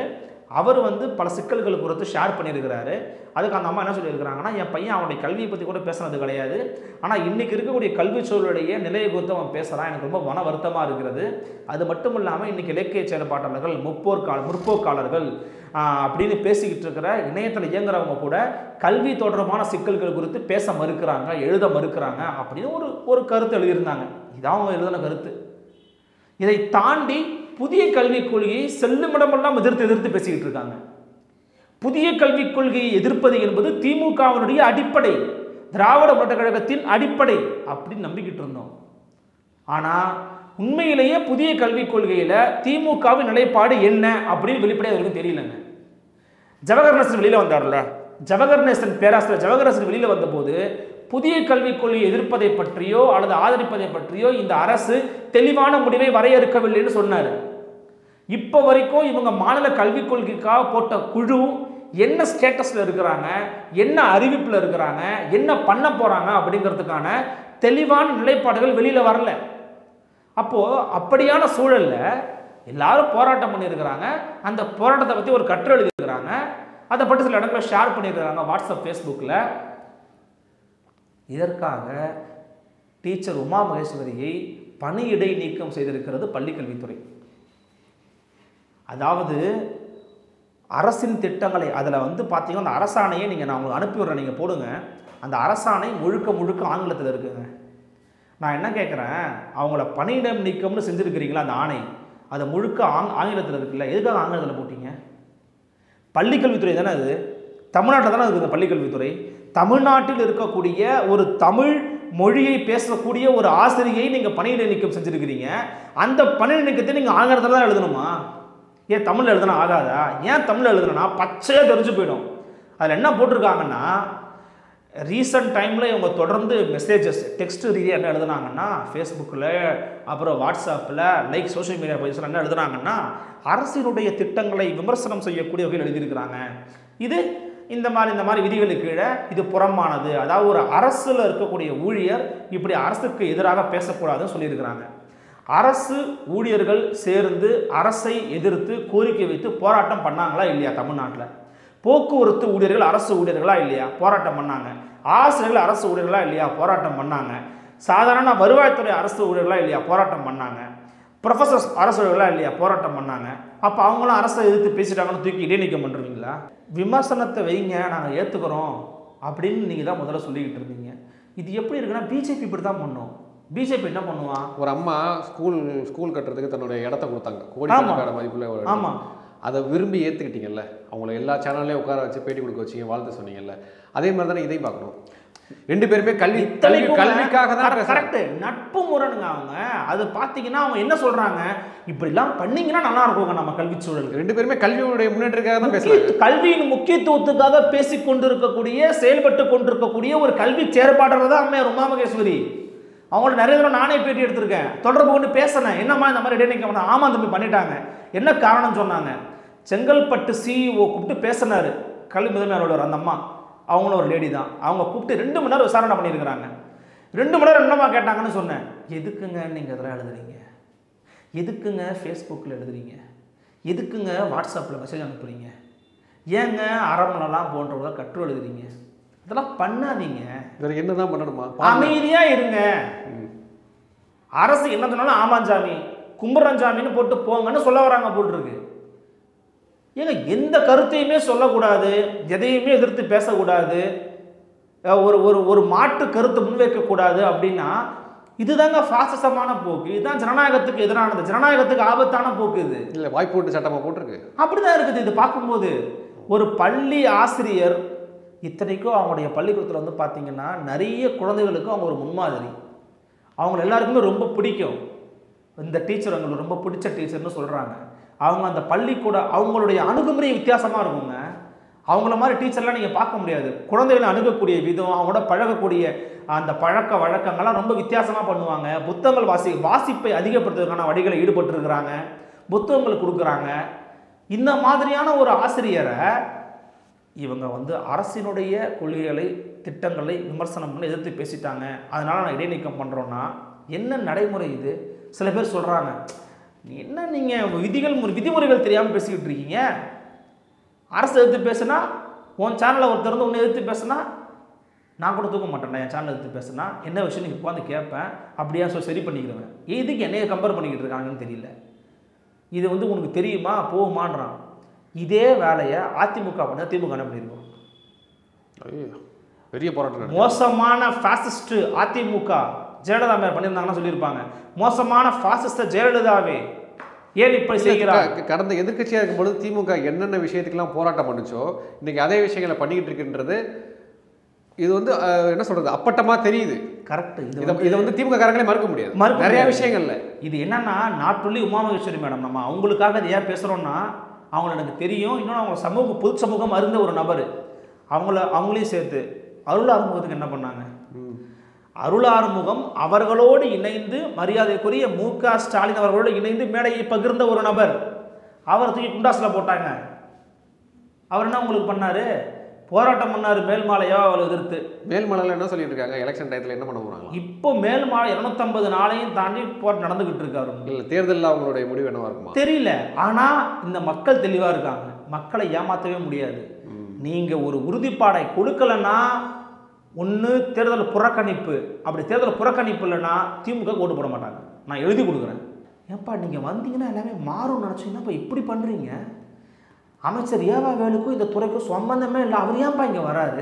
அவர் வந்து பல சிக்கல்கள் குறித்து ஷேர் பண்ணியிருக்கிறாரு அதுக்கு அந்த அம்மா என்ன சொல்லியிருக்கிறாங்கன்னா என் பையன் அவனுடைய கல்வியை பற்றி கூட பேசுனது கிடையாது ஆனால் இன்றைக்கி இருக்கக்கூடிய கல்வி சூழலுடைய நிலையை குறித்து அவன் பேசுகிறான் எனக்கு ரொம்ப மன வருத்தமாக இருக்கிறது அது மட்டும் இல்லாமல் இன்றைக்கி இலக்கிய செயல்பாட்டாளர்கள் முற்போர்க்கால முற்போக்காளர்கள் ஆஹ், அப்படின்னு பேசிக்கிட்டு இருக்கிற இணையத்தில் இயங்குறவங்க கூட கல்வி தொடர்பான சிக்கல்கள் குறித்து பேச மறுக்கிறாங்க எழுத மறுக்கிறாங்க அப்படின்னு ஒரு ஒரு கருத்து எழுதியிருந்தாங்க இதான் அவங்க எழுதின கருத்து இதை தாண்டி புதிய கல்விக் கொள்கையை செல்லுமிடமெல்லாம் எதிர்த்து எதிர்த்து பேசிக்கிட்டு இருக்காங்க புதிய கல்விக் கொள்கையை எதிர்ப்பது என்பது திமுகவினுடைய அடிப்படை திராவிட முன்னேற்ற கழகத்தின் அடிப்படை அப்படின்னு நம்பிக்கிட்டு இருந்தோம் ஆனால் உண்மையிலேயே புதிய கல்விக் கொள்கையில் திமுகவின் நிலைப்பாடு என்ன அப்படின்னு வெளிப்படையாக வரைக்கும் தெரியலங்க ஜவஹர்நேசன் வெளியில் வந்தார்ல ஜவஹர்நேசன் பேராசிரியர் ஜவஹர்நேசன் வெளியில் வந்தபோது புதிய கல்விக் கொள்கையை எதிர்ப்பதை பற்றியோ அல்லது ஆதரிப்பதை பற்றியோ இந்த அரசு தெளிவான முடிவை வரையறுக்கவில்லைன்னு சொன்னார் இப்போ வரைக்கும் இவங்க மாநில கல்விக் கொள்கைக்காக போட்ட குழு என்ன ஸ்டேட்டஸில் இருக்கிறாங்க என்ன அறிவிப்பில் இருக்கிறாங்க என்ன பண்ண போகிறாங்க அப்படிங்கிறதுக்கான தெளிவான நிலைப்பாடுகள் வெளியில் வரல அப்போது அப்படியான சூழலில் எல்லாரும் போராட்டம் பண்ணியிருக்கிறாங்க அந்த போராட்டத்தை பற்றி ஒரு கட்டுரை எழுதியிருக்கிறாங்க அதை பற்றி சில இடங்களில் ஷேர் பண்ணியிருக்கிறாங்க வாட்ஸ்அப் ஃபேஸ்புக்கில் இதற்காக டீச்சர் உமா மகேஸ்வரியை பணியிடை நீக்கம் செய்திருக்கிறது பள்ளிக்கல்வித்துறை அதாவது அரசின் திட்டங்களை அதில் வந்து பார்த்தீங்கன்னா அந்த அரசாணையை நீங்கள் நான் உங்களுக்கு அனுப்பி விட்றேன் நீங்கள் போடுங்க அந்த அரசாணை முழுக்க முழுக்க ஆங்கிலத்தில் இருக்குங்க நான் என்ன கேட்குறேன் அவங்கள பணியிடம் நீக்கம்னு செஞ்சுருக்கிறீங்களா அந்த ஆணை அது முழுக்க ஆங் ஆங்கிலத்தில் இருக்குல்ல எதுக்காக ஆங்கிலத்தில் போட்டீங்க பள்ளிக்கல்வித்துறை தானே அது தமிழ்நாட்டில் தானே இருக்குது இந்த பள்ளிக்கல்வித்துறை தமிழ்நாட்டில் இருக்கக்கூடிய ஒரு தமிழ் மொழியை பேசக்கூடிய ஒரு ஆசிரியை நீங்கள் பணியிடை நீக்கம் செஞ்சுருக்கிறீங்க அந்த பணியிடை நீக்கத்தை நீங்கள் ஆங்கிலத்தில் தான் எழுதணுமா ஏன் தமிழில் எழுதுனா ஆகாதா ஏன் தமிழில் எழுதுனா பச்சையாக தெரிஞ்சு போயிடும் அதில் என்ன போட்டிருக்காங்கன்னா ரீசன்ட் டைமில் இவங்க தொடர்ந்து மெசேஜஸ் டெக்ஸ்ட் ரீதியாக என்ன எழுதுனாங்கன்னா ஃபேஸ்புக்கில் அப்புறம் வாட்ஸ்அப்பில் லைக் சோஷியல் மீடியா பேஜில் என்ன எழுதுனாங்கன்னா அரசினுடைய திட்டங்களை விமர்சனம் செய்யக்கூடிய வகையில் எழுதியிருக்கிறாங்க இது இந்த மாதிரி இந்த மாதிரி விதிகளுக்கு கீழே இது புறம்பானது அதாவது ஒரு அரசில் இருக்கக்கூடிய ஊழியர் இப்படி அரசுக்கு எதிராக பேசக்கூடாதுன்னு சொல்லியிருக்கிறாங்க அரசு ஊழியர்கள் சேர்ந்து அரசை எதிர்த்து கோரிக்கை வைத்து போராட்டம் பண்ணாங்களா இல்லையா தமிழ்நாட்டில் போக்குவரத்து ஊழியர்கள் அரசு ஊழியர்களா இல்லையா போராட்டம் பண்ணாங்க ஆசிரியர்கள் அரசு ஊழியர்களா இல்லையா போராட்டம் பண்ணாங்க சாதாரண வருவாய்த்துறை அரசு ஊழியர்களா இல்லையா போராட்டம் பண்ணாங்க ப்ரொஃபசர்ஸ் அரசு ஊழியர்களா இல்லையா போராட்டம் பண்ணாங்க அப்போ அவங்களும் அரசை எதிர்த்து பேசிட்டாங்கன்னு தூக்கி இடைநீக்கம் பண்ணுறீங்களா விமர்சனத்தை வைங்க நாங்கள் ஏற்றுக்கிறோம் அப்படின்னு நீங்கள் தான் முதல்ல சொல்லிக்கிட்டு இருந்தீங்க இது எப்படி இருக்குன்னா பிஜேபி இப்படி தான் பண்ணும் பிஜேபி என்ன பண்ணுவான் ஒரு அம்மா ஸ்கூல் ஸ்கூல் கட்டுறதுக்கு தன்னுடைய இடத்த கொடுத்தாங்க கோடிக்கணக்கான மதிப்புள்ள ஒரு இடம். ஆமாம் அதை விரும்பி ஏற்றுக்கிட்டீங்கல்ல அவங்கள எல்லா சேனல்லையும் உட்கார வச்சு பேட்டி கொடுக்க வச்சீங்க வாழ்த்து சொன்னீங்கல்ல அதே மாதிரி தானே இதையும் பார்க்கணும் ரெண்டு பேருமே கல்வி கல்வி கல்விக்காக தான் பேசுறாங்க கரெக்ட் நட்பு முரணுங்க அவங்க அது பார்த்தீங்கன்னா அவங்க என்ன சொல்றாங்க இப்படிலாம் பண்ணீங்கன்னா நல்லா இருக்குங்க நம்ம கல்வி சூழல் ரெண்டு பேருமே கல்வியுடைய முன்னேற்றத்துக்காக தான் பேசுறாங்க கல்வியின் முக்கியத்துவத்துக்காக பேசிக் கொண்டிருக்கக்கூடிய செயல்பட்டு கொண்டிருக்கக்கூடிய ஒரு கல்வி செயற்பாளர் தான் அம்மையார் உமா மகேஸ்வரி அவங்கள்ட்ட நிறைய தடவை நானே பேட்டி எடுத்திருக்கேன் தொடர்பு கொண்டு பேசினேன் என்னம்மா இந்த மாதிரி இடைநீக்கம் பண்ண ஆமா தம்பி பண்ணிட்டாங்க என்ன காரணம் சொன்னாங்க செங்கல்பட்டு சிஇஓ கூப்பிட்டு பேசினாரு கல்வி முதன்மை அலுவலர் அந்த அம்மா அவங்களும் ஒரு லேடி தான் அவங்க கூப்பிட்டு ரெண்டு மணி நேரம் விசாரணை பண்ணியிருக்கிறாங்க ரெண்டு மணி நேரம் என்னம்மா கேட்டாங்கன்னு சொன்னேன் எதுக்குங்க நீங்கள் இதெல்லாம் எழுதுறீங்க எதுக்குங்க ஃபேஸ்புக்கில் எழுதுறீங்க எதுக்குங்க வாட்ஸ்அப்பில் மெசேஜ் அனுப்புறீங்க ஏங்க அறமலலாம் போன்றவங்க கட்டுரை எழுதுறீங்க இதெல்லாம் பண்ணாதீங்க வேற என்னதான் பண்ணணுமா அமைதியா இருங்க அரசு என்ன சொன்னாலும் ஆமாஞ்சாமி கும்புறஞ்சாமின்னு போட்டு போங்கன்னு சொல்ல வராங்க போட்டிருக்கு ஏங்க எந்த கருத்தையுமே சொல்லக்கூடாது எதையுமே எதிர்த்து பேசக்கூடாது அஹ் ஒரு ஒரு ஒரு மாற்று கருத்தை முன்வைக்கக்கூடாது அப்படின்னா இதுதாங்க பாசிசமான போக்கு இதுதான் ஜனநாயகத்துக்கு எதிரானது ஜனநாயகத்துக்கு ஆபத்தான போக்கு இது இல்லை வாய்ப்பு விட்டு சட்டமா போட்டிருக்கு அப்படிதான் இருக்குது இது பார்க்கும்போது ஒரு பள்ளி ஆசிரியர் இத்தனைக்கும் அவங்களுடைய பள்ளிக்கூடத்தில் வந்து பார்த்தீங்கன்னா நிறைய குழந்தைகளுக்கு அவங்க ஒரு முன்மாதிரி அவங்க எல்லாருக்குமே ரொம்ப பிடிக்கும் இந்த டீச்சர் அவங்களுக்கு ரொம்ப பிடிச்ச டீச்சர்னு சொல்கிறாங்க அவங்க அந்த பள்ளிக்கூட அவங்களுடைய அணுகுமுறை வித்தியாசமாக இருக்குங்க அவங்கள மாதிரி டீச்சர்லாம் நீங்கள் பார்க்க முடியாது குழந்தைகளை அணுகக்கூடிய விதம் அவங்களோட பழகக்கூடிய அந்த பழக்க வழக்கங்கள்லாம் ரொம்ப வித்தியாசமாக பண்ணுவாங்க புத்தகங்கள் வாசி வாசிப்பை அதிகப்படுத்துவதற்கான வழிகளை ஈடுபட்டிருக்கிறாங்க புத்தகங்கள் கொடுக்குறாங்க இந்த மாதிரியான ஒரு ஆசிரியரை இவங்க வந்து அரசினுடைய கொள்கைகளை திட்டங்களை விமர்சனம் பண்ணி எதிர்த்து பேசிட்டாங்க அதனால் நான் இடைநீக்கம் பண்ணுறோன்னா என்ன நடைமுறை இது சில பேர் சொல்கிறாங்க என்ன நீங்கள் விதிகள் மு- விதிமுறைகள் தெரியாமல் பேசிக்கிட்டு இருக்கீங்க அரசு எதிர்த்து பேசுனா உன் சேனலில் ஒருத்தர் வந்து ஒன்று எதிர்த்து பேசுனா நான் கூட தூக்க மாட்டேன் என் சேனல் எடுத்து பேசுனா என்ன விஷயம் நீங்கள் உட்காந்து கேட்பேன் அப்படியா சொல்லி சரி பண்ணிக்கிறேன் எதுக்கு என்னைய கம்பேர் பண்ணிக்கிட்டு இருக்காங்கன்னு தெரியல இது வந்து உனக்கு தெரியுமா போகுமான்றான் இதே வேலையை அதிமுக பண்ண திமுக என்ன பண்ணியிருக்கோம் ஐயோ பெரிய போராட்டம் நடக்குது. மோசமான ஃபாசிஸ்ட் அதிமுக ஜெயலலிதா மேல பண்ணியிருந்தாங்கன்னா சொல்லியிருப்பாங்க மோசமான ஃபாசிஸ்ட ஜெயலலிதாவே ஏன் இப்படி செய்கிறார் க- கடந்த எதிர்க்கட்சியாக இருக்கும்பொழுது திமுக என்னென்ன விஷயத்துக்கெல்லாம் போராட்டம் பண்ணுச்சோ இன்னைக்கு அதே விஷயங்களை பண்ணிக்கிட்டு இருக்குன்றது இது வந்து அஹ், என்ன சொல்றது அப்பட்டமா தெரியுது கரெக்ட் இது இதை இதை வந்து திமுக காரங்களே மறுக்க முடியாது மறுக்க நிறைய முடியாது. விஷயங்கள்ல இது என்னன்னா நாட்டுள்ளி உமாமகேஸ்வரி மேடம் நம்ம அவங்களுக்காக இதை ஏன் பேசுகிறோம்னா அவங்கள எனக்கு தெரியும் இன்னொன்று அவங்க சமூக பொது சமூகம் அறிந்த ஒரு நபர் அவங்கள அவங்களையும் சேர்த்து அருள் ஆறுமுகத்துக்கு என்ன பண்ணாங்க அருள் ஆறுமுகம் அவர்களோடு இணைந்து மரியாதைக்குரிய மு க ஸ்டாலின் அவர்களோடு இணைந்து மேடையை பகிர்ந்த ஒரு நபர் அவர் தூக்கி குண்டாசில் போட்டாங்க அவர் என்ன உங்களுக்கு பண்ணாரு போராட்டம் பண்ணாரு மேல்மாலையோ அவளை எதிர்த்து மேல்மலையில் என்ன சொல்லிட்டு இருக்காங்க எலெக்ஷன் டயத்தில் என்ன பண்ண போறாங்க இப்போ மேல்மாலை இரநூத்தம்பது நாளையும் தாண்டி போராட்டம் நடந்துகிட்டு இருக்காரு இல்ல தேர்தலில் அவங்களுடைய முடிவு என்னவா இருக்குமா தெரியல ஆனா இந்த மக்கள் தெளிவா இருக்காங்க மக்களை ஏமாற்றவே முடியாது நீங்க ஒரு உறுதிப்பாடை கொடுக்கலன்னா ஒன்று தேர்தல் புறக்கணிப்பு அப்படி தேர்தல் புறக்கணிப்பு இல்லைன்னா திமுக ஓட்டு போட மாட்டாங்க நான் எழுதி கொடுக்குறேன் ஏப்பா நீங்க வந்தீங்கன்னா எல்லாமே மாறும் நினச்சிங்கன்னா இப்போ இப்படி பண்றீங்க அமைச்சர் ஏவா வேலுக்கும் இந்த துறைக்கும் சம்பந்தமே இல்லை அவர் ஏன்ப்பா இங்கே வராரு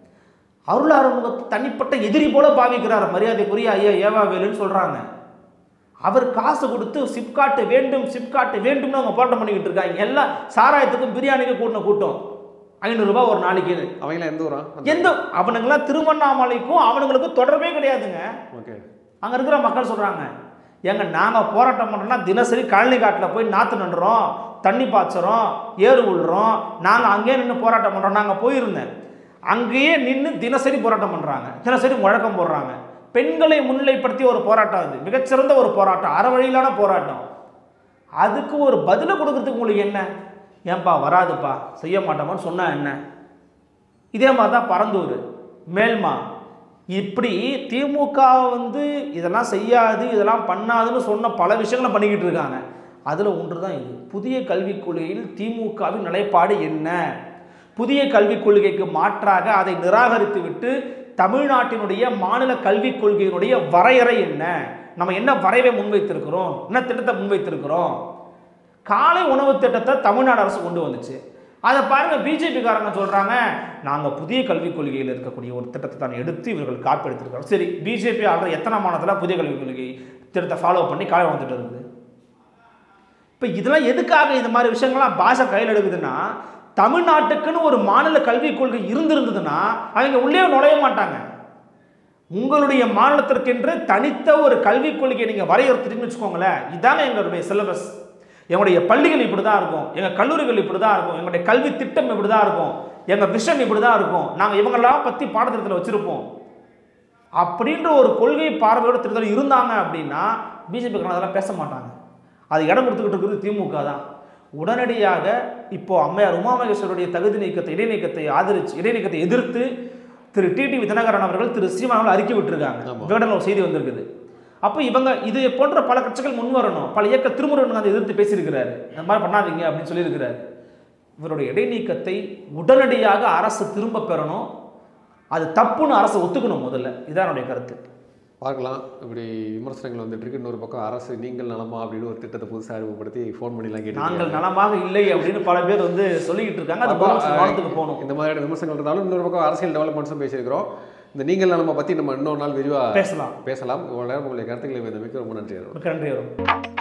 அருள் ஆறுமுகத்தை தனிப்பட்ட எதிரி போல பாவிக்கிறார் மரியாதைக்குரிய ஐயா ஏவா வேலுன்னு சொல்றாங்க அவர் காசு கொடுத்து சிப்காட்டு வேண்டும் சிப்காட்டு வேண்டும்னு அவங்க போராட்டம் பண்ணிக்கிட்டு இருக்காங்க எல்லாம் சாராயத்துக்கும் பிரியாணிக்கும் கூட்டின கூட்டம் ஐநூறுரூபா ஒரு நாளைக்கு அவங்களாம் எந்த ஊரா எந்த அவனுங்களாம் திருவண்ணாமலைக்கும் அவனுங்களுக்கும் தொடர்பே கிடையாதுங்க ஓகே அங்கே இருக்கிற மக்கள் சொல்கிறாங்க ஏங்க நாங்கள் போராட்டம் பண்ணுறோம்னா தினசரி கழனி காட்டில் போய் நாற்று நடுறோம் தண்ணி பாய்ச்சறோம் ஏறு விழுறோம் நாங்கள் அங்கேயே நின்று போராட்டம் பண்ணுறோம் நாங்கள் போயிருந்தேன் அங்கேயே நின்று தினசரி போராட்டம் பண்ணுறாங்க தினசரி முழக்கம் போடுறாங்க பெண்களை முன்னிலைப்படுத்திய ஒரு போராட்டம் அது மிகச்சிறந்த ஒரு போராட்டம் அறவழியிலான போராட்டம் அதுக்கு ஒரு பதிலை கொடுக்கறதுக்கு உங்களுக்கு என்ன ஏன்பா வராதுப்பா செய்ய மாட்டோமான்னு சொன்னா என்ன இதே மாதிரி தான் பரந்தூர் மேல்மா இப்படி திமுக வந்து இதெல்லாம் செய்யாது இதெல்லாம் பண்ணாதுன்னு சொன்ன பல விஷயங்களை பண்ணிக்கிட்டு இருக்காங்க அதில் ஒன்று தான் இது புதிய கல்விக் கொள்கையில் திமுகவின் நிலைப்பாடு என்ன புதிய கல்விக் கொள்கைக்கு மாற்றாக அதை நிராகரித்து விட்டு தமிழ்நாட்டினுடைய மாநில கல்விக் கொள்கையினுடைய வரையறை என்ன நம்ம என்ன வரைவை முன்வைத்திருக்கிறோம் என்ன திட்டத்தை முன்வைத்திருக்கிறோம் காலை உணவு திட்டத்தை தமிழ்நாடு அரசு கொண்டு வந்துச்சு அதை பாருங்க பிஜேபிக்காரங்க சொல்றாங்க நாங்க புதிய கல்விக் கொள்கையில் இருக்கக்கூடிய ஒரு திட்டத்தை தான் எடுத்து இவர்கள் காப்பி எடுத்திருக்கிறோம் சரி பிஜேபி ஆல்ரெடி எத்தனை மாநிலத்தில் புதிய கல்விக் கொள்கை திட்டத்தை ஃபாலோ பண்ணி காலை உணவு திட்டம் இருக்குது இப்போ இதெல்லாம் எதுக்காக இந்த மாதிரி விஷயங்கள்லாம் பாஷை கையில் எடுக்குதுன்னா தமிழ்நாட்டுக்குன்னு ஒரு மாநில கல்விக் கொள்கை இருந்திருந்ததுன்னா அவங்க உள்ளே நுழைய மாட்டாங்க உங்களுடைய மாநிலத்திற்கென்று தனித்த ஒரு கல்விக் கொள்கையை நீங்கள் வரையறுத்துட்டீங்கன்னு வச்சுக்கோங்களேன் இதாங்க எங்களுடைய சிலபஸ் எங்களுடைய பள்ளிகள் இப்படி தான் இருக்கும் எங்கள் கல்லூரிகள் இப்படி தான் இருக்கும் எங்களுடைய கல்வி திட்டம் இப்படி தான் இருக்கும் எங்கள் விஷன் இப்படி தான் இருக்கும் நாங்கள் இவங்கெல்லாம் பற்றி பாடத்திட்டத்தில் வச்சுருப்போம் அப்படின்ற ஒரு கொள்கை பார்வையோட திருத்தல் இருந்தாங்க அப்படின்னா பிஜேபி அதெல்லாம் பேச மாட்டாங்க அது இடம் கொடுத்துக்கிட்டு இருக்கிறது திமுக தான் உடனடியாக இப்போ அம்மையார் உமா மகேஸ்வருடைய தகுதி நீக்கத்தை இடைநீக்கத்தை ஆதரிச்சு இடைநீக்கத்தை எதிர்த்து திரு டிடிவி தினகரன் அவர்கள் திரு சீமான் அவர்கள் அறிக்கை விட்டுருக்காங்க ஆமா. விகடனில் ஒரு செய்தி வந்திருக்குது அப்போ இவங்க இது போன்ற பல கட்சிகள் முன் வரணும் பல இயக்க திருமுருகன் அதை எதிர்த்து பேசியிருக்கிறாரு இந்த மாதிரி பண்ணாதீங்க அப்படின்னு சொல்லியிருக்கிறாரு இவருடைய இடைநீக்கத்தை உடனடியாக அரசு திரும்ப பெறணும் அது தப்புன்னு அரசு ஒத்துக்கணும் முதல்ல இதான் என்னுடைய கருத்து பார்க்கலாம் இப்படி விமர்சனங்கள் வந்துட்டு இருக்கு இன்னொரு பக்கம் அரசு நீங்கள் நலமா அப்படின்னு ஒரு திட்டத்தை புதுசாக அறிமுகப்படுத்தி ஃபோன் பண்ணிலாம் கேட்டு நாங்கள் நலமாக இல்லை அப்படின்னு பல பேர் வந்து சொல்லிக்கிட்டு இருக்காங்க அது அப்போ, முதலமைச்சர் கவனத்துக்கு போகணும் இந்த மாதிரியான விமர்சனங்கள் இருந்தாலும் இன்னொரு பக்கம் அரசியல் டெவலப்மெண்ட்ஸும் பேசியிருக்கிறோம் இந்த நீங்கள் நலமை பற்றி நம்ம இன்னொரு நாள் விரிவாக பேசலாம் பேசலாம் இவ்வளோ நேரம் உங்களுடைய கருத்துக்களை இந்த மிக்க ரொம்ப நன்றி அருண். மிக்க நன்றி வரும்